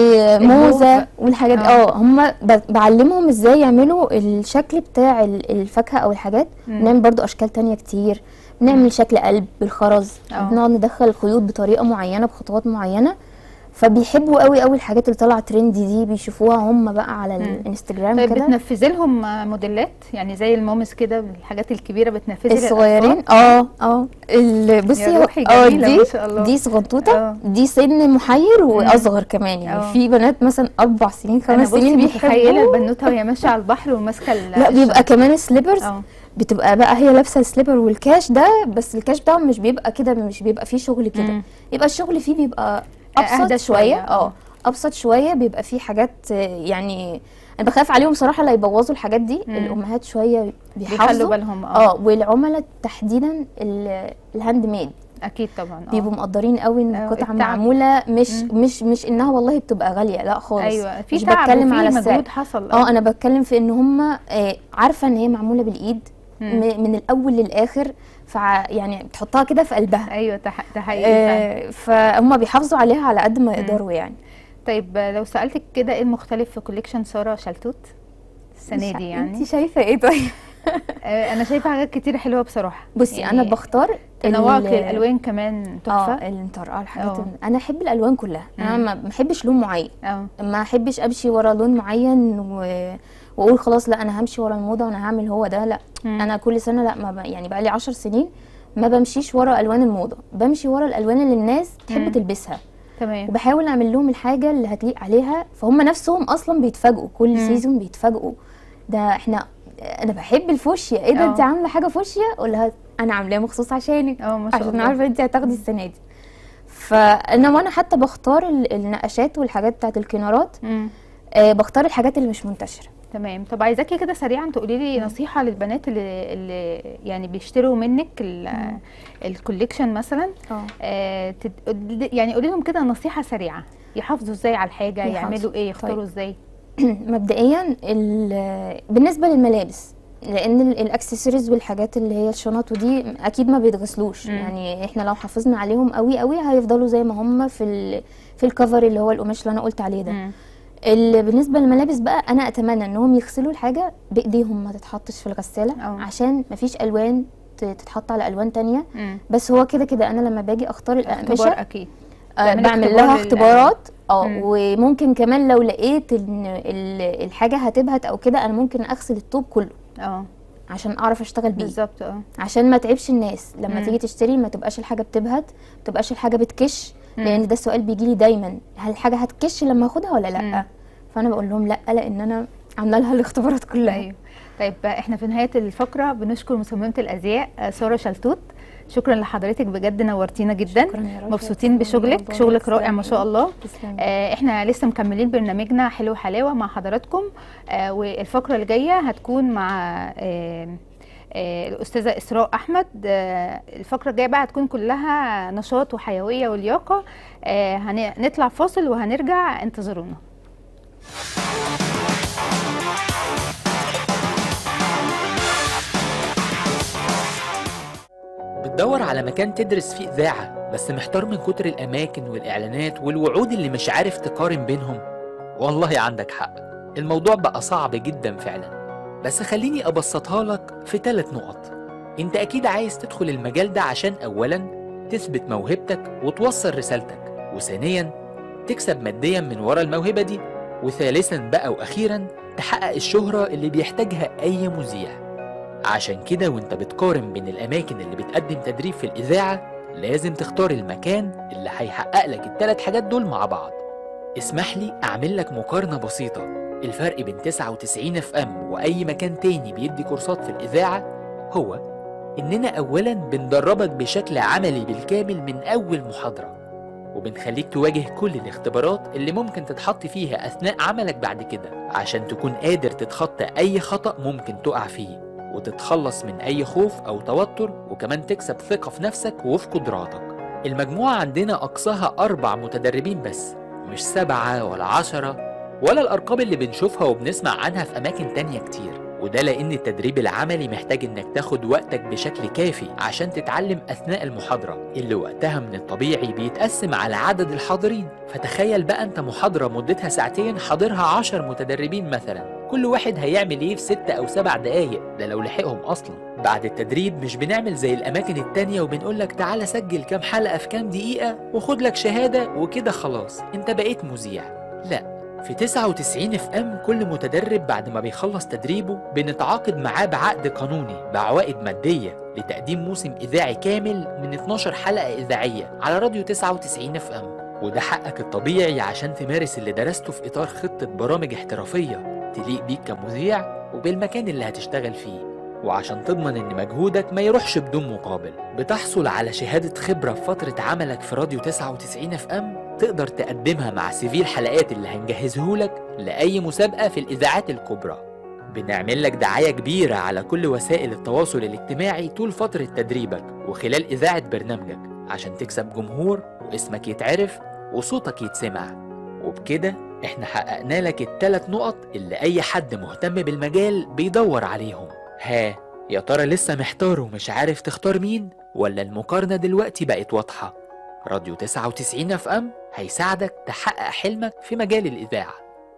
وموزه الموز. والحاجات اه. اه هم بعلمهم ازاي يعملوا الشكل بتاع ال- الفاكهه او الحاجات مم. بنعمل برضو اشكال تانية كتير بنعمل شكل قلب بالخرز اه. بنقعد ندخل الخيوط بطريقه معينه بخطوات معينه فبيحبوا قوي قوي الحاجات اللي طالعه ترندي دي بيشوفوها هم بقى على مم. الانستجرام طيب كده بتنفذي لهم آه، موديلات يعني زي المومس كده الحاجات الكبيره بتنفذي الصغيرين للأطفال؟ اه اه ال- بصي يا هو- روحي اه جميلة دي ما شاء الله. دي صغنطوطه اه. دي سن محير واصغر كمان يعني اه. في بنات مثلا اربع سنين انا خمس بصي سنين متخيله بيحبوا البنوته وهي ماشيه على البحر وماسكه ال- لا بيبقى الشنطة. كمان سليبرز اه بتبقى بقى هي لابسه السليبر والكاش ده بس الكاش بتاعه مش بيبقى كده مش بيبقى فيه شغل كده مم. يبقى الشغل فيه بيبقى أهدى ابسط شوية، شويه اه. اه ابسط شويه بيبقى فيه حاجات آه، يعني انا بخاف عليهم صراحه لا يبوظوا الحاجات دي مم. الامهات شويه بيخلوا بيحافظوا بالهم اه اه والعملاء تحديدا ال- الهاند ميد اكيد طبعا آه. بيبقوا مقدرين قوي ان آه، القطعه التعب. معموله مش مم. مش مش انها والله بتبقى غاليه لا خالص ايوه في مش تعب بتكلم وفي على السعر مجهود حصل اه انا بتكلم في ان هم آه، عارفه ان هي معموله بالايد مم. م- من الاول للاخر فع يعني بتحطها كده في قلبها ايوه ده ح- ده حقيقي فعلا. آه، فهم بيحافظوا عليها على قد ما يقدروا يعني طيب آه، لو سالتك كده ايه المختلف في كوليكشن ساره شلتوت السنه دي يعني انت شايفه ايه طيب آه، انا شايفه حاجات كتير حلوه بصراحه بصي انا بختار تنوعك ال- للالوان كمان اه تحفه المطرقه الحاجات اه. ال- انا احب الالوان كلها انا مم. ما بحبش لون معين اه ما احبش امشي ورا لون معين و... واقول خلاص لا انا همشي ورا الموضه وانا هعمل هو ده لا مم. انا كل سنه لا ما ب... يعني بقى لي 10 سنين ما بمشيش ورا الوان الموضه بمشي ورا الالوان اللي الناس تحب مم. تلبسها تمام وبحاول اعمل لهم الحاجه اللي هتليق عليها فهم نفسهم اصلا بيتفاجئوا كل مم. سيزون بيتفاجئوا ده احنا انا بحب الفوشيا ايه ده اه. انت عامله حاجه فوشيا اقول لها انا عاملاها مخصوص عشانك اه ما شاء عشان الله عارفه انت هتاخدي السنه دي فانا وانا حتى بختار ال- النقشات والحاجات بتاعت الكنارات مم. آه بختار الحاجات اللي مش منتشره تمام طب عايزاكي كده سريعا تقولي لي نصيحه للبنات اللي, اللي يعني بيشتروا منك ال- الكوليكشن مثلا اه آه تد... يعني قولي لهم كده نصيحه سريعه يحافظوا ازاي على الحاجه يحافظوا. يعملوا ايه يختاروا طيب. ازاي مبدئيا ال- بالنسبه للملابس لان ال- الاكسسوارز والحاجات اللي هي الشنط ودي اكيد ما بيتغسلوش مم. يعني احنا لو حافظنا عليهم قوي قوي هيفضلوا زي ما هم في ال في الكفر اللي هو القماش اللي انا قلت عليه ده مم. ال- بالنسبه للملابس بقى انا اتمنى انهم يغسلوا الحاجه بايديهم ما تتحطش في الغساله أه. عشان مفيش الوان ت- تتحط على الوان تانية مم. بس هو كده كده انا لما باجي اختار اختبار الاقمشه اكيد آه، تعملي بعمل اختبار لها لل- اختبارات اه مم. وممكن كمان لو لقيت ان ال- الحاجه هتبهت او كده انا ممكن اغسل الطوب كله اه عشان اعرف اشتغل بيه بالظبط اه عشان ما تعبش الناس لما مم. تيجي تشتري ما تبقاش الحاجه بتبهت ما تبقاش الحاجه بتكش مم. لان ده السؤال بيجي لي دايما هل الحاجه هتكش لما اخدها ولا لا مم. فانا بقول لهم لا لان انا عامله لها الاختبارات كلها ايوه طيب احنا في نهايه الفقره بنشكر مصممه الازياء آه، ساره شلتوت شكرا لحضرتك بجد نورتينا جدا شكراً يا رشا. مبسوطين بشغلك الله شغلك رائع يسلمك. ما شاء الله تسلمي. آه، احنا لسه مكملين برنامجنا حلو حلاوه مع حضراتكم آه، والفقره الجايه هتكون مع آه، آه، الاستاذه اسراء احمد آه، الفقره الجايه بقى هتكون كلها نشاط وحيويه ولياقه آه، هنطلع فاصل وهنرجع انتظرونا بتدور على مكان تدرس فيه إذاعة بس محتار من كتر الأماكن والإعلانات والوعود اللي مش عارف تقارن بينهم والله عندك حق الموضوع بقى صعب جدا فعلا بس خليني أبسطها لك في ثلاث نقط انت أكيد عايز تدخل المجال ده عشان أولا تثبت موهبتك وتوصل رسالتك وثانيا تكسب ماديا من ورا الموهبة دي وثالثا بقى وأخيرا تحقق الشهرة اللي بيحتاجها أي مذيع عشان كده وانت بتقارن بين الأماكن اللي بتقدم تدريب في الإذاعة لازم تختار المكان اللي هيحقق لك التلات حاجات دول مع بعض اسمح لي أعمل لك مقارنة بسيطة الفرق بين 99 اف ام وأي مكان تاني بيدي كورسات في الإذاعة هو إننا أولا بندربك بشكل عملي بالكامل من أول محاضرة وبنخليك تواجه كل الاختبارات اللي ممكن تتحط فيها أثناء عملك بعد كده عشان تكون قادر تتخطى أي خطأ ممكن تقع فيه وتتخلص من أي خوف أو توتر وكمان تكسب ثقة في نفسك وفي قدراتك المجموعة عندنا أقصاها أربع متدربين بس مش سبعة ولا عشرة ولا الأرقام اللي بنشوفها وبنسمع عنها في أماكن تانية كتير وده لأن التدريب العملي محتاج إنك تاخد وقتك بشكل كافي عشان تتعلم أثناء المحاضرة اللي وقتها من الطبيعي بيتقسم على عدد الحاضرين فتخيل بقى أنت محاضرة مدتها ساعتين حاضرها عشر متدربين مثلا كل واحد هيعمل ايه في ست او سبع دقايق ده لو لحقهم اصلا بعد التدريب مش بنعمل زي الاماكن التانية وبنقول لك تعالى سجل كام حلقة في كام دقيقة وخد لك شهادة وكده خلاص انت بقيت مذيع لا في 99 اف ام كل متدرب بعد ما بيخلص تدريبه بنتعاقد معاه بعقد قانوني بعوائد مادية لتقديم موسم إذاعي كامل من 12 حلقة إذاعية على راديو 99 اف ام وده حقك الطبيعي عشان تمارس اللي درسته في إطار خطة برامج احترافية تليق بيك كمذيع وبالمكان اللي هتشتغل فيه وعشان تضمن ان مجهودك ما يروحش بدون مقابل بتحصل على شهادة خبرة في فترة عملك في راديو 99 اف ام تقدر تقدمها مع سيفي الحلقات اللي هنجهزهولك لأي مسابقة في الإذاعات الكبرى بنعمل لك دعاية كبيرة على كل وسائل التواصل الاجتماعي طول فترة تدريبك وخلال إذاعة برنامجك عشان تكسب جمهور واسمك يتعرف وصوتك يتسمع وبكده احنا حققنا لك التلات نقط اللي اي حد مهتم بالمجال بيدور عليهم ها يا ترى لسه محتار ومش عارف تختار مين ولا المقارنة دلوقتي بقت واضحة راديو 99 اف ام هيساعدك تحقق حلمك في مجال الإذاعة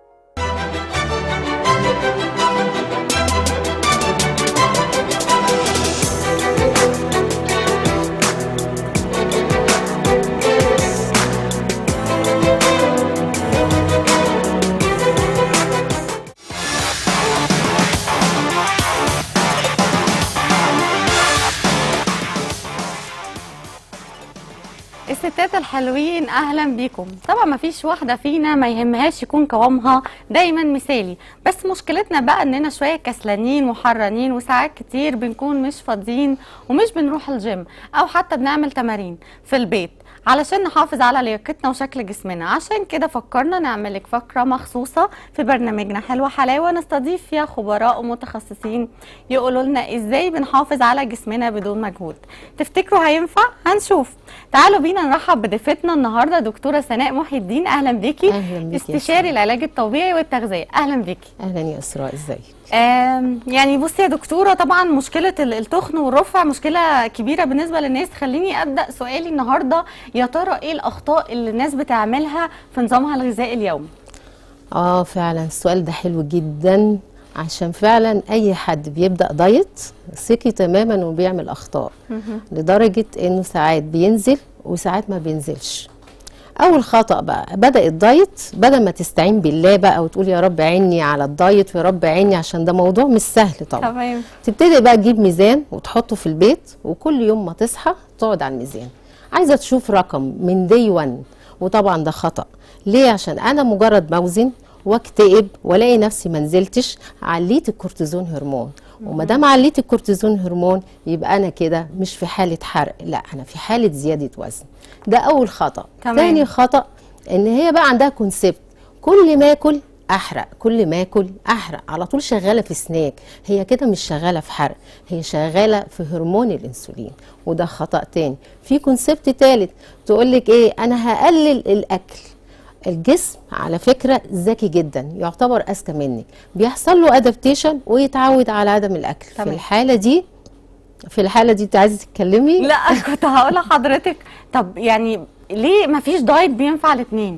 الستات الحلوين اهلا بيكم طبعا ما فيش واحده فينا ما يهمهاش يكون قوامها دايما مثالي بس مشكلتنا بقى اننا شويه كسلانين محرنين وساعات كتير بنكون مش فاضيين ومش بنروح الجيم او حتى بنعمل تمارين في البيت علشان نحافظ على لياقتنا وشكل جسمنا عشان كده فكرنا نعمل لك فقره مخصوصه في برنامجنا حلوه حلاوه نستضيف فيها خبراء ومتخصصين يقولوا لنا ازاي بنحافظ على جسمنا بدون مجهود تفتكروا هينفع هنشوف تعالوا بينا نرحب بضيفتنا النهارده دكتوره سناء محي الدين اهلا بيكي أهلاً بيكي يا استشاري شيماء. العلاج الطبيعي والتغذيه اهلا بيكي اهلا يا اسراء ازيك آم، يعني بصي يا دكتوره طبعا مشكله ال- التخن والرفع مشكله كبيره بالنسبه للناس خليني ابدا سؤالي النهارده يا ترى ايه الاخطاء اللي الناس بتعملها في نظامها الغذائي اليومي اه فعلا السؤال ده حلو جدا عشان فعلا اي حد بيبدا دايت ثقي تماما وبيعمل اخطاء لدرجه انه ساعات بينزل وساعات ما بينزلش اول خطا بقى بدا الدايت بدل ما تستعين بالله بقى وتقول يا رب عيني على الدايت ويا رب عيني عشان ده موضوع مش سهل طبعا تمام تبتدي بقى تجيب ميزان وتحطه في البيت وكل يوم ما تصحى تقعد على الميزان عايزه تشوف رقم من دي 1 وطبعا ده خطا ليه عشان انا مجرد موزن واكتئب والاقي نفسي ما نزلتش عليت الكورتيزون هرمون وما دام عليت الكورتيزون هرمون يبقى انا كده مش في حاله حرق لا انا في حاله زياده وزن ده اول خطا تمام. تاني خطا ان هي بقى عندها كونسيبت كل ما اكل احرق كل ما اكل احرق على طول شغاله في سناك هي كده مش شغاله في حرق هي شغاله في هرمون الانسولين وده خطا تاني في كونسبت تالت تقول لك ايه انا هقلل الاكل الجسم على فكره ذكي جدا يعتبر اذكى منك بيحصل له ادابتيشن ويتعود على عدم الاكل تمام. في الحاله دي في الحاله دي انت عايزه تتكلمي لا كنت هقول لحضرتك طب يعني ليه ما فيش دايت بينفع الاثنين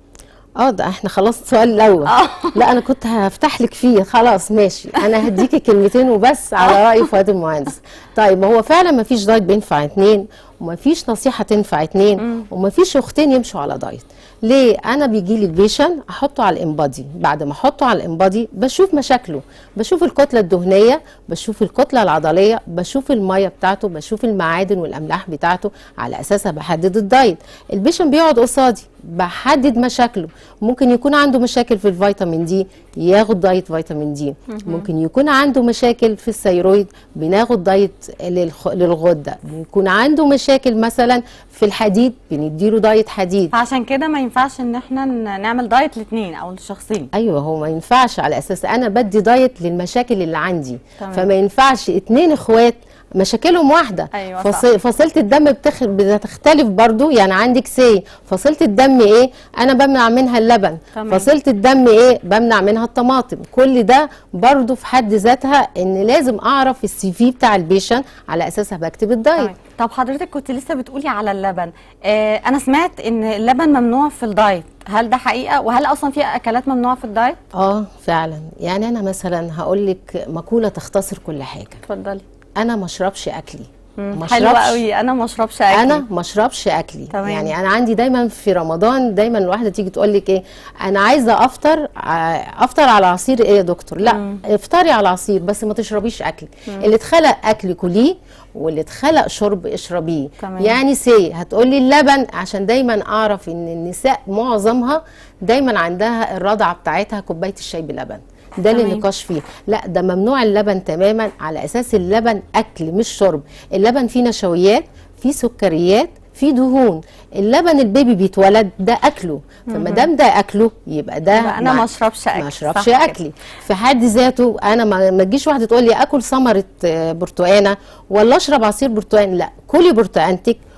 اه ده احنا خلاص السؤال الاول آه. لا انا كنت هفتح لك فيه خلاص ماشي انا هديكي كلمتين وبس على راي فؤاد المهندس طيب هو فعلا ما فيش دايت بينفع اتنين وما فيش نصيحه تنفع اتنين وما فيش اختين يمشوا على دايت ليه انا بيجي لي البيشن احطه على الانبادي بعد ما احطه على الانبادي بشوف مشاكله بشوف الكتله الدهنيه بشوف الكتله العضليه بشوف الميه بتاعته بشوف المعادن والاملاح بتاعته على اساسها بحدد الدايت البيشن بيقعد قصادي بحدد مشاكله ممكن يكون عنده مشاكل في الفيتامين دي ياخد دايت فيتامين دي ممكن يكون عنده مشاكل في الثيرويد بناخد دايت للخ... للغده بيكون عنده مشاكل مثلا في الحديد بنديله دايت حديد فعشان كده ما ينفعش ان احنا ن- نعمل دايت الاثنين او الشخصين ايوه هو ما ينفعش على اساس انا بدي دايت للمشاكل اللي عندي تمام. فما ينفعش اتنين اخوات مشاكلهم واحده أيوة فص... صح. فصيله الدم بتخ... بتختلف برضو يعني عندك سي فصيله الدم ايه انا بمنع منها اللبن تمام. فصيله الدم ايه بمنع منها الطماطم كل ده برضو في حد ذاتها ان لازم اعرف السي في بتاع البيشن على اساسها بكتب الدايت تمام. طب حضرتك كنت لسه بتقولي على اللبن آه انا سمعت ان اللبن ممنوع في الدايت هل ده حقيقه وهل اصلا في اكلات ممنوعه في الدايت اه فعلا يعني انا مثلا هقول لك مقوله تختصر كل حاجه اتفضلي انا ما اشربش اكلي ما حلوه أشربش- قوي انا ما اشربش اكل انا ما اشربش اكلي تمام. يعني انا عندي دايما في رمضان دايما الواحده تيجي تقول لك ايه انا عايزه افطر ع- افطر على عصير ايه يا دكتور لا افطري على عصير بس ما تشربيش اكل اللي اتخلق اكل كليه واللي اتخلق شرب اشربيه تمام. يعني سي هتقولي اللبن عشان دايما اعرف ان النساء معظمها دايما عندها الرضعه بتاعتها كوبايه الشاي بلبن ده اللي تمام. النقاش فيه لا ده ممنوع اللبن تماما على اساس اللبن اكل مش شرب اللبن فيه نشويات فيه سكريات فيه دهون اللبن البيبي بيتولد ده اكله فما دام ده اكله يبقى ده يبقى أنا مع- ما أشربش أكل. ما اشربش صح كده. اكلي في حد ذاته انا ما ما تجيش واحده تقول لي اكل ثمره آه، برتقانه ولا اشرب عصير برتقان لا كلي برتقانتك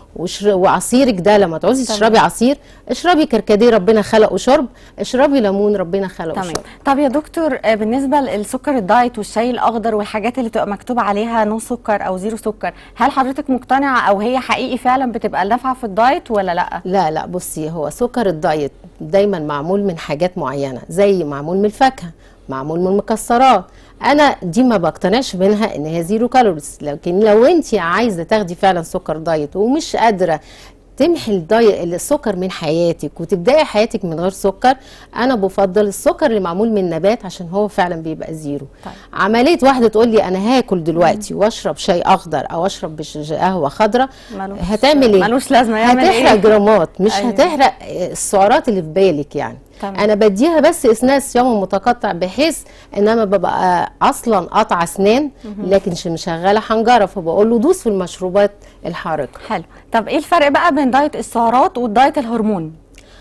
وشر- وعصيرك ده لما تعوزي تشربي عصير اشربي كركديه ربنا خلقه شرب اشربي ليمون ربنا خلقه تمام شرب طب يا دكتور آه، بالنسبه للسكر الدايت والشاي الاخضر والحاجات اللي بتبقى مكتوب عليها نو سكر او زيرو سكر هل حضرتك مقتنعه او هي حقيقي فعلا بتبقى نافعه في الدايت ولا لا لا لا بصي هو سكر الدايت دايما معمول من حاجات معينه زي معمول من الفاكهه معمول من المكسرات انا دي ما بقتنعش منها ان هي زيرو كالوريز لكن لو انت عايزه تاخدي فعلا سكر دايت ومش قادره تمحي الداي السكر من حياتك وتبداي حياتك من غير سكر انا بفضل السكر اللي معمول من نبات عشان هو فعلا بيبقى زيرو طيب. عمليه واحده تقول لي انا هاكل دلوقتي واشرب شاي اخضر او اشرب بش- قهوه خضراء ملوش- هتعمل ايه ملوش لازمه يعمل هتحرق ايه جرامات مش أيوة. هتحرق السعرات اللي في بالك يعني تمام. انا بديها بس اثناء الصيام المتقطع بحيث ان انا ببقى اصلا قطع اسنان لكن مش مشغله حنجره فبقول له دوس في المشروبات الحارقه حلو طب ايه الفرق بقى بين دايت السعرات والدايت الهرمون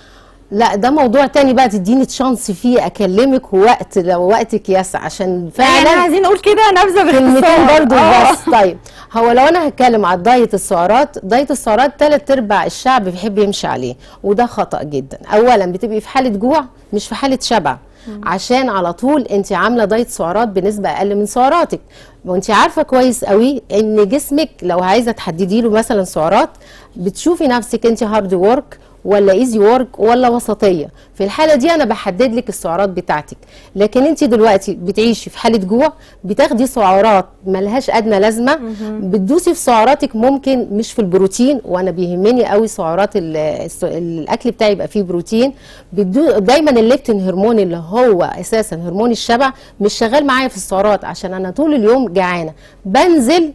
لا ده موضوع تاني بقى تديني تشانس فيه اكلمك وقت لو وقتك يسع عشان يعني فعلا عايزين نقول كده نبذه كلمتين باختصار برضو آه. بس طيب هو لو انا هتكلم على دايت السعرات دايت السعرات تلات ارباع الشعب بيحب يمشي عليه وده خطأ جدا اولا بتبقي في حالة جوع مش في حالة شبع عشان على طول انت عامله دايت سعرات بنسبه اقل من سعراتك وانت عارفه كويس قوي ان جسمك لو عايزه تحددي له مثلا سعرات بتشوفي نفسك انت هارد وورك ولا ايزي وورك ولا وسطيه في الحاله دي انا بحدد لك السعرات بتاعتك لكن انت دلوقتي بتعيشي في حاله جوع بتاخدي سعرات ملهاش ادنى لازمه بتدوسي في سعراتك ممكن مش في البروتين وانا بيهمني قوي سعرات ال- الس- الاكل بتاعي يبقى فيه بروتين بتدو دايما الليبتين هرمون اللي هو اساسا هرمون الشبع مش شغال معايا في السعرات عشان انا طول اليوم جعانه بنزل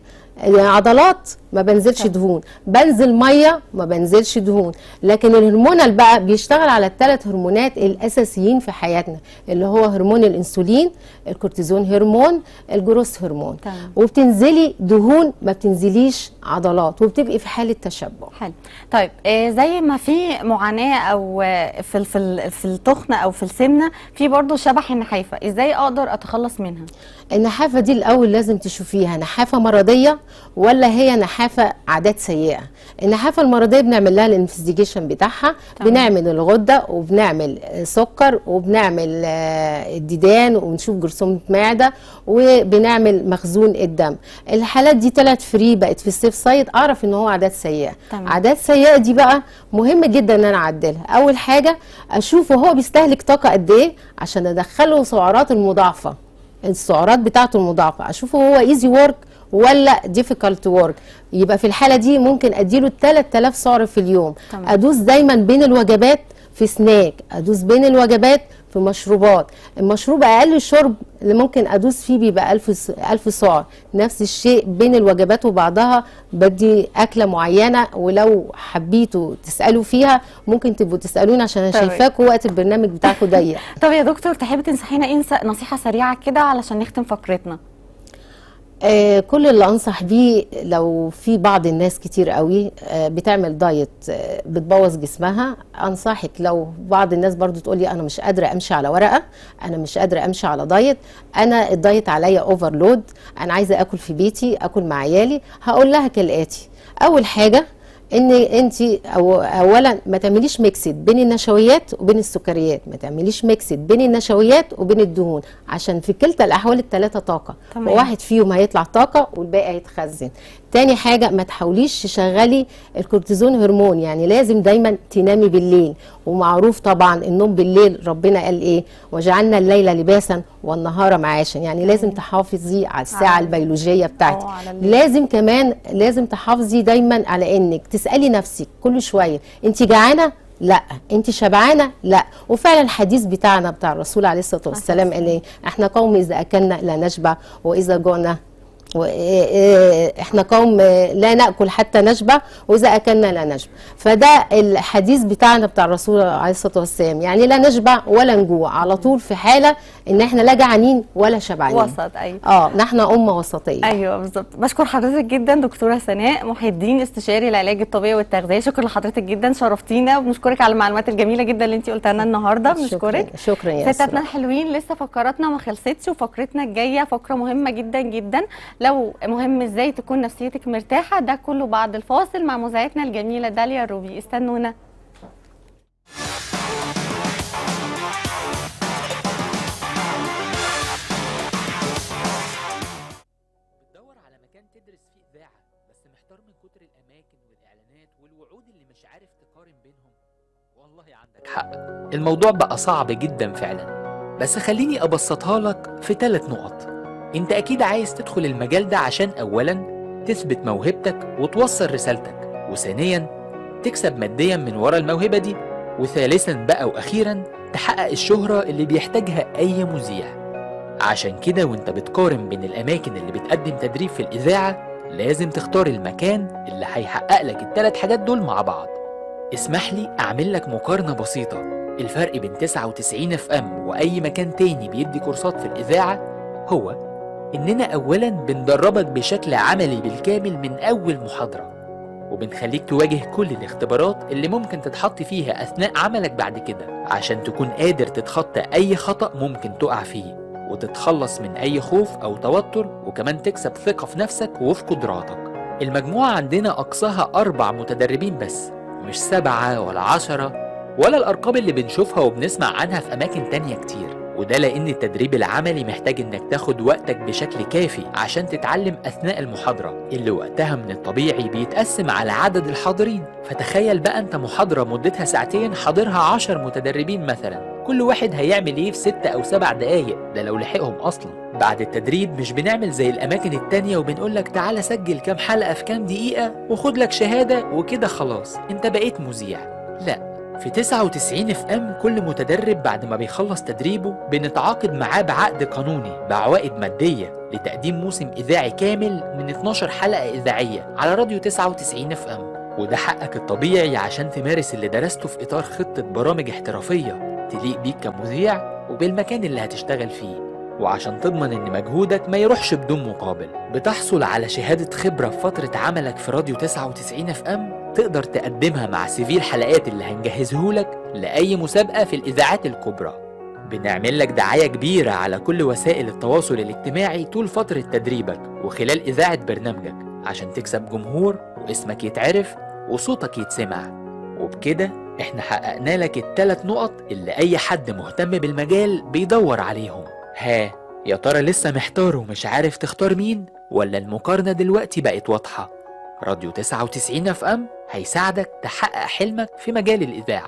عضلات ما بنزلش دهون بنزل ميه ما بنزلش دهون لكن الهرمونال بقى بيشتغل على الثلاث هرمونات الاساسيين في حياتنا اللي هو هرمون الانسولين الكورتيزون هرمون الجروس هرمون تمام. وبتنزلي دهون ما بتنزليش عضلات وبتبقي في حاله تشبع حلو طيب آه زي ما في معاناه او آه، في ال- في ال- في التخن او في السمنه في برضو شبح النحافه ازاي اقدر اتخلص منها النحافه دي الاول لازم تشوفيها نحافه مرضيه ولا هي نحافه عادات سيئه النحافه المرضيه بنعمل لها الانفستيجيشن بتاعها بنعمل الغده وبنعمل آه، سكر وبنعمل آه، الديدان ونشوف جرثومه معده وبنعمل مخزون الدم الحالات دي طلعت فري بقت في السيف سايد اعرف ان هو عادات سيئه تمام. عادات سيئه دي بقى مهم جدا ان انا اعدلها اول حاجه اشوف هو بيستهلك طاقه قد ايه عشان ادخله سعرات المضاعفه السعرات بتاعته المضاعفه اشوفه هو ايزي ورك ولا ديفيكالت ورك يبقى في الحاله دي ممكن اديله 3000 سعر في اليوم تمام. ادوس دايما بين الوجبات في سناك ادوس بين الوجبات في مشروبات المشروب اقل الشرب اللي ممكن ادوس فيه بيبقى 1000 س- 1000 سعر نفس الشيء بين الوجبات وبعضها بدي اكله معينه ولو حبيتوا تسالوا فيها ممكن تبقوا تسالوني عشان انا تمام. شايفاكوا وقت البرنامج بتاعكم ضيق طب يا دكتور تحبي تنصحينا ايه نص- نصيحه سريعه كده علشان نختم فقرتنا آه كل اللي انصح بيه لو في بعض الناس كتير قوي آه بتعمل دايت آه بتبوظ جسمها انصحك لو بعض الناس برضو تقول لي انا مش قادره امشي على ورقه انا مش قادره امشي على دايت انا الدايت عليا اوفرلود انا عايزه اكل في بيتي اكل مع عيالي هقول لها كالاتي اول حاجه ان انت أو اولا ما تعمليش ميكسد بين النشويات وبين السكريات ما تعمليش ميكسد بين النشويات وبين الدهون عشان في كلتا الاحوال الثلاثه طاقه تمام. وواحد فيهم هيطلع طاقه والباقي هيتخزن تاني حاجه ما تحاوليش تشغلي الكورتيزون هرمون يعني لازم دايما تنامي بالليل ومعروف طبعا النوم بالليل ربنا قال ايه وجعلنا الليل لباسا والنهار معاشا يعني لازم تحافظي على الساعه على- البيولوجيه بتاعتك آه، على الليل. لازم كمان لازم تحافظي دايما على انك تسالي نفسك كل شويه انت جعانه لا انت شبعانه لا وفعلا الحديث بتاعنا بتاع الرسول عليه الصلاه والسلام قال ايه احنا قوم اذا اكلنا لا نشبع واذا جوعنا و- إيه- إيه- احنا قوم آه، لا ناكل حتى نشبع واذا اكلنا لا نشبع فده الحديث بتاعنا بتاع الرسول عليه الصلاه والسلام يعني لا نشبع ولا نجوع على طول في حاله ان احنا لا جعانين ولا شبعانين وسط ايوه اه نحن امه وسطيه ايوه بالظبط بشكر حضرتك جدا دكتوره سناء محي الدين استشاري العلاج الطبيعي والتغذيه شكرا لحضرتك جدا شرفتينا وبنشكرك على المعلومات الجميله جدا اللي انت قلتها لنا النهارده بنشكرك شكرا, شكرا يا ستاتنا أسراء. الحلوين لسه فقراتنا ما خلصتش وفقرتنا الجايه فقره مهمه جدا جدا لو مهم ازاي تكون نفسيتك مرتاحه ده كله بعد الفاصل مع مذيعتنا الجميله داليا الروبي استنونا بتدور على مكان تدرس فيه إذاعة بس محتار من كتر الأماكن والإعلانات والوعود اللي مش عارف تقارن بينهم والله عندك حق الموضوع بقى صعب جدا فعلا بس خليني أبسطها لك في ثلاث نقط انت أكيد عايز تدخل المجال ده عشان أولا تثبت موهبتك وتوصل رسالتك وثانيا تكسب ماديا من ورا الموهبة دي وثالثا بقى وأخيرا تحقق الشهرة اللي بيحتاجها أي مذيع عشان كده وانت بتقارن بين الأماكن اللي بتقدم تدريب في الإذاعة لازم تختار المكان اللي هيحقق لك التلات حاجات دول مع بعض اسمح لي أعمل لك مقارنة بسيطة الفرق بين 99 اف ام وأي مكان تاني بيدي كورسات في الإذاعة هو إننا أولا بندربك بشكل عملي بالكامل من أول محاضرة وبنخليك تواجه كل الاختبارات اللي ممكن تتحط فيها أثناء عملك بعد كده عشان تكون قادر تتخطى أي خطأ ممكن تقع فيه وتتخلص من أي خوف أو توتر وكمان تكسب ثقة في نفسك وفي قدراتك المجموعة عندنا أقصاها أربع متدربين بس مش سبعة ولا عشرة ولا الأرقام اللي بنشوفها وبنسمع عنها في أماكن تانية كتير وده لأن التدريب العملي محتاج إنك تاخد وقتك بشكل كافي عشان تتعلم أثناء المحاضرة اللي وقتها من الطبيعي بيتقسم على عدد الحاضرين فتخيل بقى أنت محاضرة مدتها ساعتين حاضرها عشر متدربين مثلا كل واحد هيعمل ايه في ستة او سبع دقايق ده لو لحقهم اصلا بعد التدريب مش بنعمل زي الاماكن التانية وبنقول لك تعالى سجل كام حلقة في كام دقيقة وخد لك شهادة وكده خلاص انت بقيت مذيع لا في 99 اف ام كل متدرب بعد ما بيخلص تدريبه بنتعاقد معاه بعقد قانوني بعوائد مادية لتقديم موسم إذاعي كامل من 12 حلقة إذاعية على راديو 99 اف ام وده حقك الطبيعي عشان تمارس اللي درسته في إطار خطة برامج احترافية تليق بيك كمذيع وبالمكان اللي هتشتغل فيه وعشان تضمن ان مجهودك ما يروحش بدون مقابل بتحصل على شهادة خبرة في فترة عملك في راديو 99 اف ام تقدر تقدمها مع سيفي الحلقات اللي هنجهزهولك لأي مسابقة في الإذاعات الكبرى بنعمل لك دعاية كبيرة على كل وسائل التواصل الاجتماعي طول فترة تدريبك وخلال إذاعة برنامجك عشان تكسب جمهور واسمك يتعرف وصوتك يتسمع وبكده احنا حققنا لك التلات نقط اللي أي حد مهتم بالمجال بيدور عليهم ها يا ترى لسه محتار ومش عارف تختار مين ولا المقارنة دلوقتي بقت واضحة راديو 99 اف ام هيساعدك تحقق حلمك في مجال الإذاعة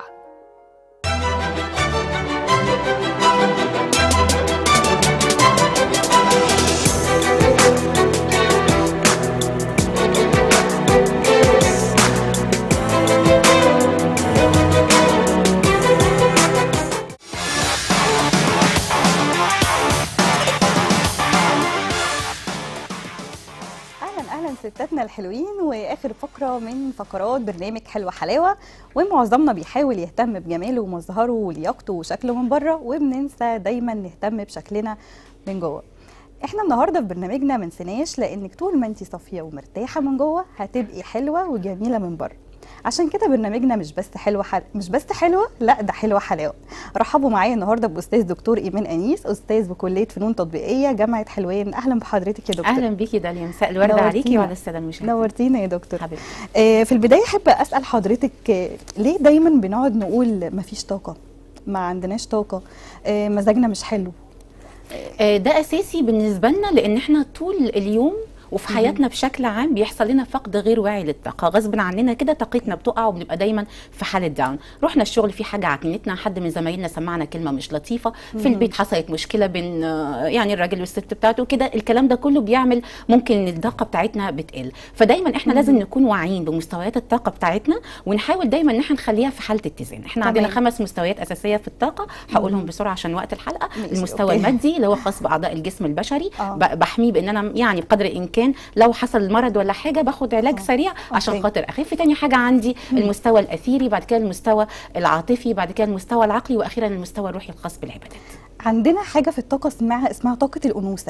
اهلا اهلا ستاتنا الحلوين واخر فقره من فقرات برنامج حلوه حلاوه ومعظمنا بيحاول يهتم بجماله ومظهره ولياقته وشكله من بره وبننسى دايما نهتم بشكلنا من جوه احنا النهارده في برنامجنا ما نسيناش لانك طول ما انت صافيه ومرتاحه من جوه هتبقي حلوه وجميله من بره عشان كده برنامجنا مش بس حلوه حل... مش بس حلوه لا ده حلوه حلاوه رحبوا معايا النهارده باستاذ دكتور ايمان انيس استاذ بكليه فنون تطبيقيه جامعه حلوان اهلا بحضرتك يا دكتور اهلا بيكي داليا مساء الورد نورتينا. عليكي وعلى الساده المشاهدين نورتينا يا دكتور حبيبتي آه، في البدايه احب اسال حضرتك آه، ليه دايما بنقعد نقول مفيش طاقه ما عندناش طاقه آه، مزاجنا مش حلو آه، ده اساسي بالنسبه لنا لان احنا طول اليوم وفي حياتنا بشكل عام بيحصل لنا فقد غير واعي للطاقه غصب عننا كده طاقتنا بتقع وبنبقى دايما في حاله داون رحنا الشغل في حاجه عكنتنا حد من زمايلنا سمعنا كلمه مش لطيفه في البيت حصلت مشكله بين آه، يعني الراجل والست بتاعته كده الكلام ده كله بيعمل ممكن ان الطاقه بتاعتنا بتقل فدايما احنا لازم نكون واعيين بمستويات الطاقه بتاعتنا ونحاول دايما ان احنا نخليها في حاله اتزان احنا تمام. عندنا خمس مستويات اساسيه في الطاقه هقولهم بسرعه عشان وقت الحلقه ماشي، المستوى أوكي. المادي اللي هو خاص باعضاء الجسم البشري آه. ب- بحميه بان انا يعني بقدر الامكان لو حصل مرض ولا حاجه باخد علاج آه. سريع عشان أوكي. خاطر اخف تاني حاجه عندي المستوى الاثيري بعد كده المستوى العاطفي بعد كده المستوى العقلي واخيرا المستوى الروحي الخاص بالعبادات عندنا حاجه في الطاقه اسمها اسمها طاقه الانوثه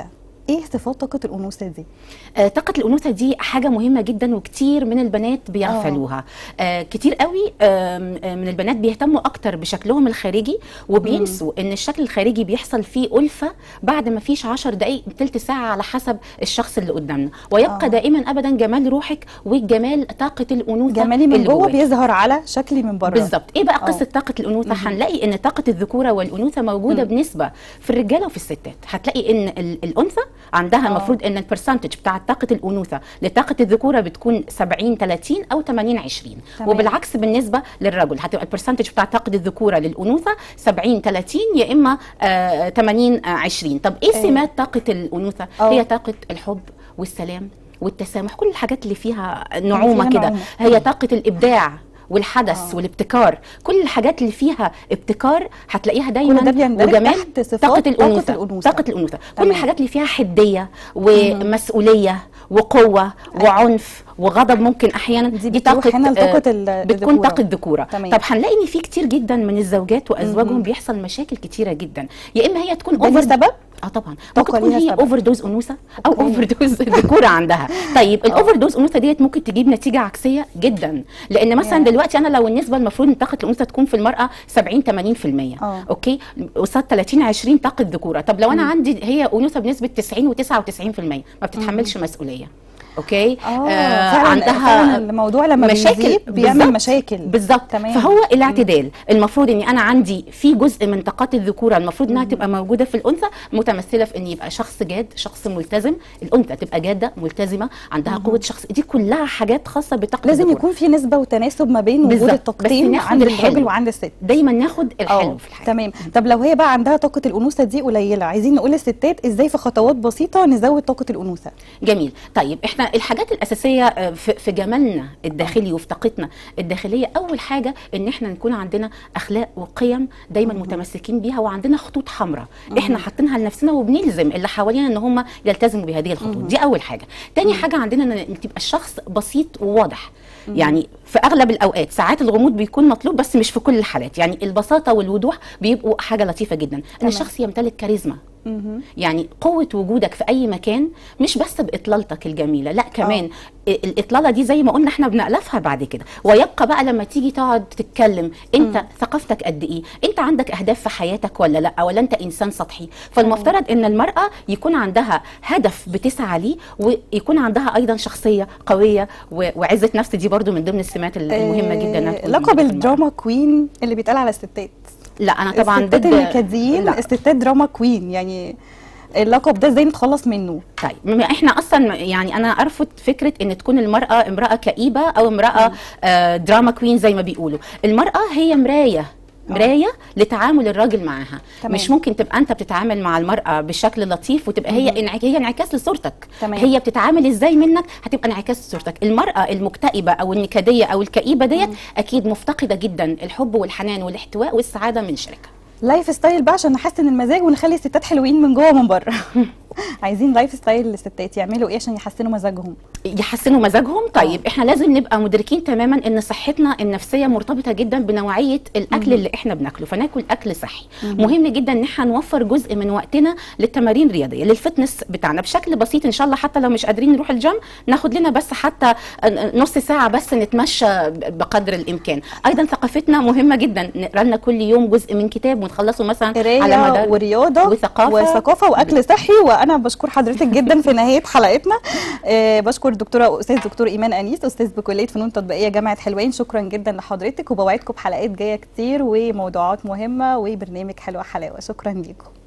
ايه صفات طاقه الانوثه دي آه، طاقة الأنوثة دي حاجة مهمة جدا وكتير من البنات بيغفلوها آه كتير قوي آم، آه من البنات بيهتموا أكتر بشكلهم الخارجي وبينسوا إن الشكل الخارجي بيحصل فيه ألفة بعد ما فيش عشر دقايق تلت ساعة على حسب الشخص اللي قدامنا ويبقى آه. دائما أبدا جمال روحك وجمال طاقة الأنوثة جمالي من اللي جوه جواك. بيظهر على شكلي من بره بالظبط ايه بقى آه. قصه طاقه الانوثه هنلاقي ان طاقه الذكوره والانوثه موجوده بنسبه في الرجاله وفي الستات هتلاقي ان ال- الانثى عندها آه. المفروض ان البرسنتج بتاع طاقه الانوثه لطاقه الذكوره بتكون 70 30 او 80 20 تمام. وبالعكس بالنسبه للرجل هتبقى البرسنتج بتاع طاقه الذكوره للانوثه 70 30 يا اما آه 80 آه 20 طب ايه آه. سمات طاقه الانوثه آه. هي طاقه الحب والسلام والتسامح كل الحاجات اللي فيها نعومه فيها كده نعومة. هي طاقه الابداع والحدث آه. آه. والابتكار كل الحاجات اللي فيها ابتكار هتلاقيها دايما كل ده بيندرج وجمال تحت صفات طاقة طاقة الأنوثة الأنوثة. طاقة الأنوثة كل تمام. الحاجات اللي فيها حدية ومسؤولية وقوة وعنف وغضب ممكن أحيانا دي دي بتروح طاقة هنا لطاقة آه، ال- بتكون الذكورة. طاقة ذكورة تمام. طب هنلاقي إن في كتير جدا من الزوجات وأزواجهم بيحصل مشاكل كتيرة جدا يا إما هي تكون ده ليه over سبب؟ اه طبعا طاقة ممكن تكون ليها هي سبب. اوفر دوز انوثه او أوكي. اوفر دوز ذكوره عندها طيب الاوفر دوز انوثه ديت ممكن تجيب نتيجه عكسيه جدا لان مثلا ياه. دلوقتي انا لو النسبه المفروض ان طاقه الانوثه تكون في المراه 70 80% آه. اوكي قصاد 30 20 طاقه ذكوره طب لو انا عندي هي انوثه بنسبه 90 و99% ما بتتحملش مسؤوليه اوكي اه فعلا فعلا الموضوع لما مشاكل بيزيد بيعمل بالظبط. مشاكل بالظبط تمام. فهو الاعتدال المفروض اني انا عندي في جزء من طاقات الذكوره المفروض انها تبقى موجوده في الانثى متمثله في ان يبقى شخص جاد شخص ملتزم الانثى تبقى جاده ملتزمه عندها قوه شخص دي كلها حاجات خاصه بطاقه لازم الذكورة. يكون في نسبه وتناسب ما بين وجود بالظبط. الطاقتين بس ناخد عند الحلو. الراجل وعند الست دايما ناخد الحلو اه في الحياه تمام طب لو هي بقى عندها طاقه الانوثه دي قليله عايزين نقول للستات ازاي في خطوات بسيطه نزود طاقه الانوثه جميل طيب احنا الحاجات الاساسيه آه، في في جمالنا الداخلي وفي طاقتنا الداخليه اول حاجه ان احنا نكون عندنا اخلاق وقيم دايما متمسكين بيها وعندنا خطوط حمراء احنا حاطينها لنفسنا وبنلزم اللي حوالينا ان هم يلتزموا بهذه الخطوط دي اول حاجه تاني حاجه عندنا ان إن تبقى الشخص بسيط وواضح يعني في اغلب الاوقات ساعات الغموض بيكون مطلوب بس مش في كل الحالات يعني البساطه والوضوح بيبقوا حاجه لطيفه جدا ان الشخص يمتلك كاريزما يعني قوة وجودك في أي مكان مش بس بإطلالتك الجميلة لا كمان ال- الإطلالة دي زي ما قلنا احنا بنألفها بعد كده ويبقى بقى لما تيجي تقعد تتكلم انت ثقافتك قد ايه انت عندك أهداف في حياتك ولا لا ولا انت إنسان سطحي فالمفترض ان المرأة يكون عندها هدف بتسعى ليه ويكون عندها أيضا شخصية قوية و- وعزة نفس دي برضو من ضمن السمات المهمة جدا انها آه، تكون لقب موجودة في المرأة. الدراما كوين اللي بيتقال على الستات لا أنا طبعا الستات ضد النكديين لا. الستات دراما كوين يعني اللقب ده ازاي نتخلص منه طيب ما احنا اصلا يعني انا ارفض فكره ان تكون المراه امراه كئيبه او امراه آه دراما كوين زي ما بيقولوا المراه هي مرايه مرايه لتعامل الراجل معاها تمام. مش ممكن تبقى انت بتتعامل مع المراه بشكل لطيف وتبقى هي انع... هي انعكاس لصورتك تمام. هي بتتعامل ازاي منك هتبقى انعكاس لصورتك المراه المكتئبه او النكديه او الكئيبه ديت اكيد مفتقده جدا الحب والحنان والاحتواء والسعاده من شريكها لايف ستايل بقى عشان نحسن المزاج ونخلي الستات حلوين من جوه ومن بره عايزين لايف ستايل للستات يعملوا ايه عشان يحسنوا مزاجهم يحسنوا مزاجهم طيب احنا لازم نبقى مدركين تماما ان صحتنا النفسيه مرتبطه جدا بنوعيه الاكل اللي احنا بناكله فناكل اكل صحي مهم جدا ان احنا نوفر جزء من وقتنا للتمارين الرياضيه للفتنس بتاعنا بشكل بسيط ان شاء الله حتى لو مش قادرين نروح الجيم ناخد لنا بس حتى نص ساعه بس نتمشى بقدر الامكان ايضا ثقافتنا مهمه جدا نقرا لنا كل يوم جزء من كتاب ونخلصه مثلا على قرايه مدار ورياضه وثقافة. وثقافه واكل صحي وانا بشكر حضرتك جدا في نهايه حلقتنا آه بشكر الدكتوره استاذ دكتور ايمان انيس استاذ بكليه فنون تطبيقيه جامعه حلوان شكرا جدا لحضرتك وبوعدكم بحلقات جايه كتير وموضوعات مهمه وبرنامج حلوه حلاوه شكرا ليكم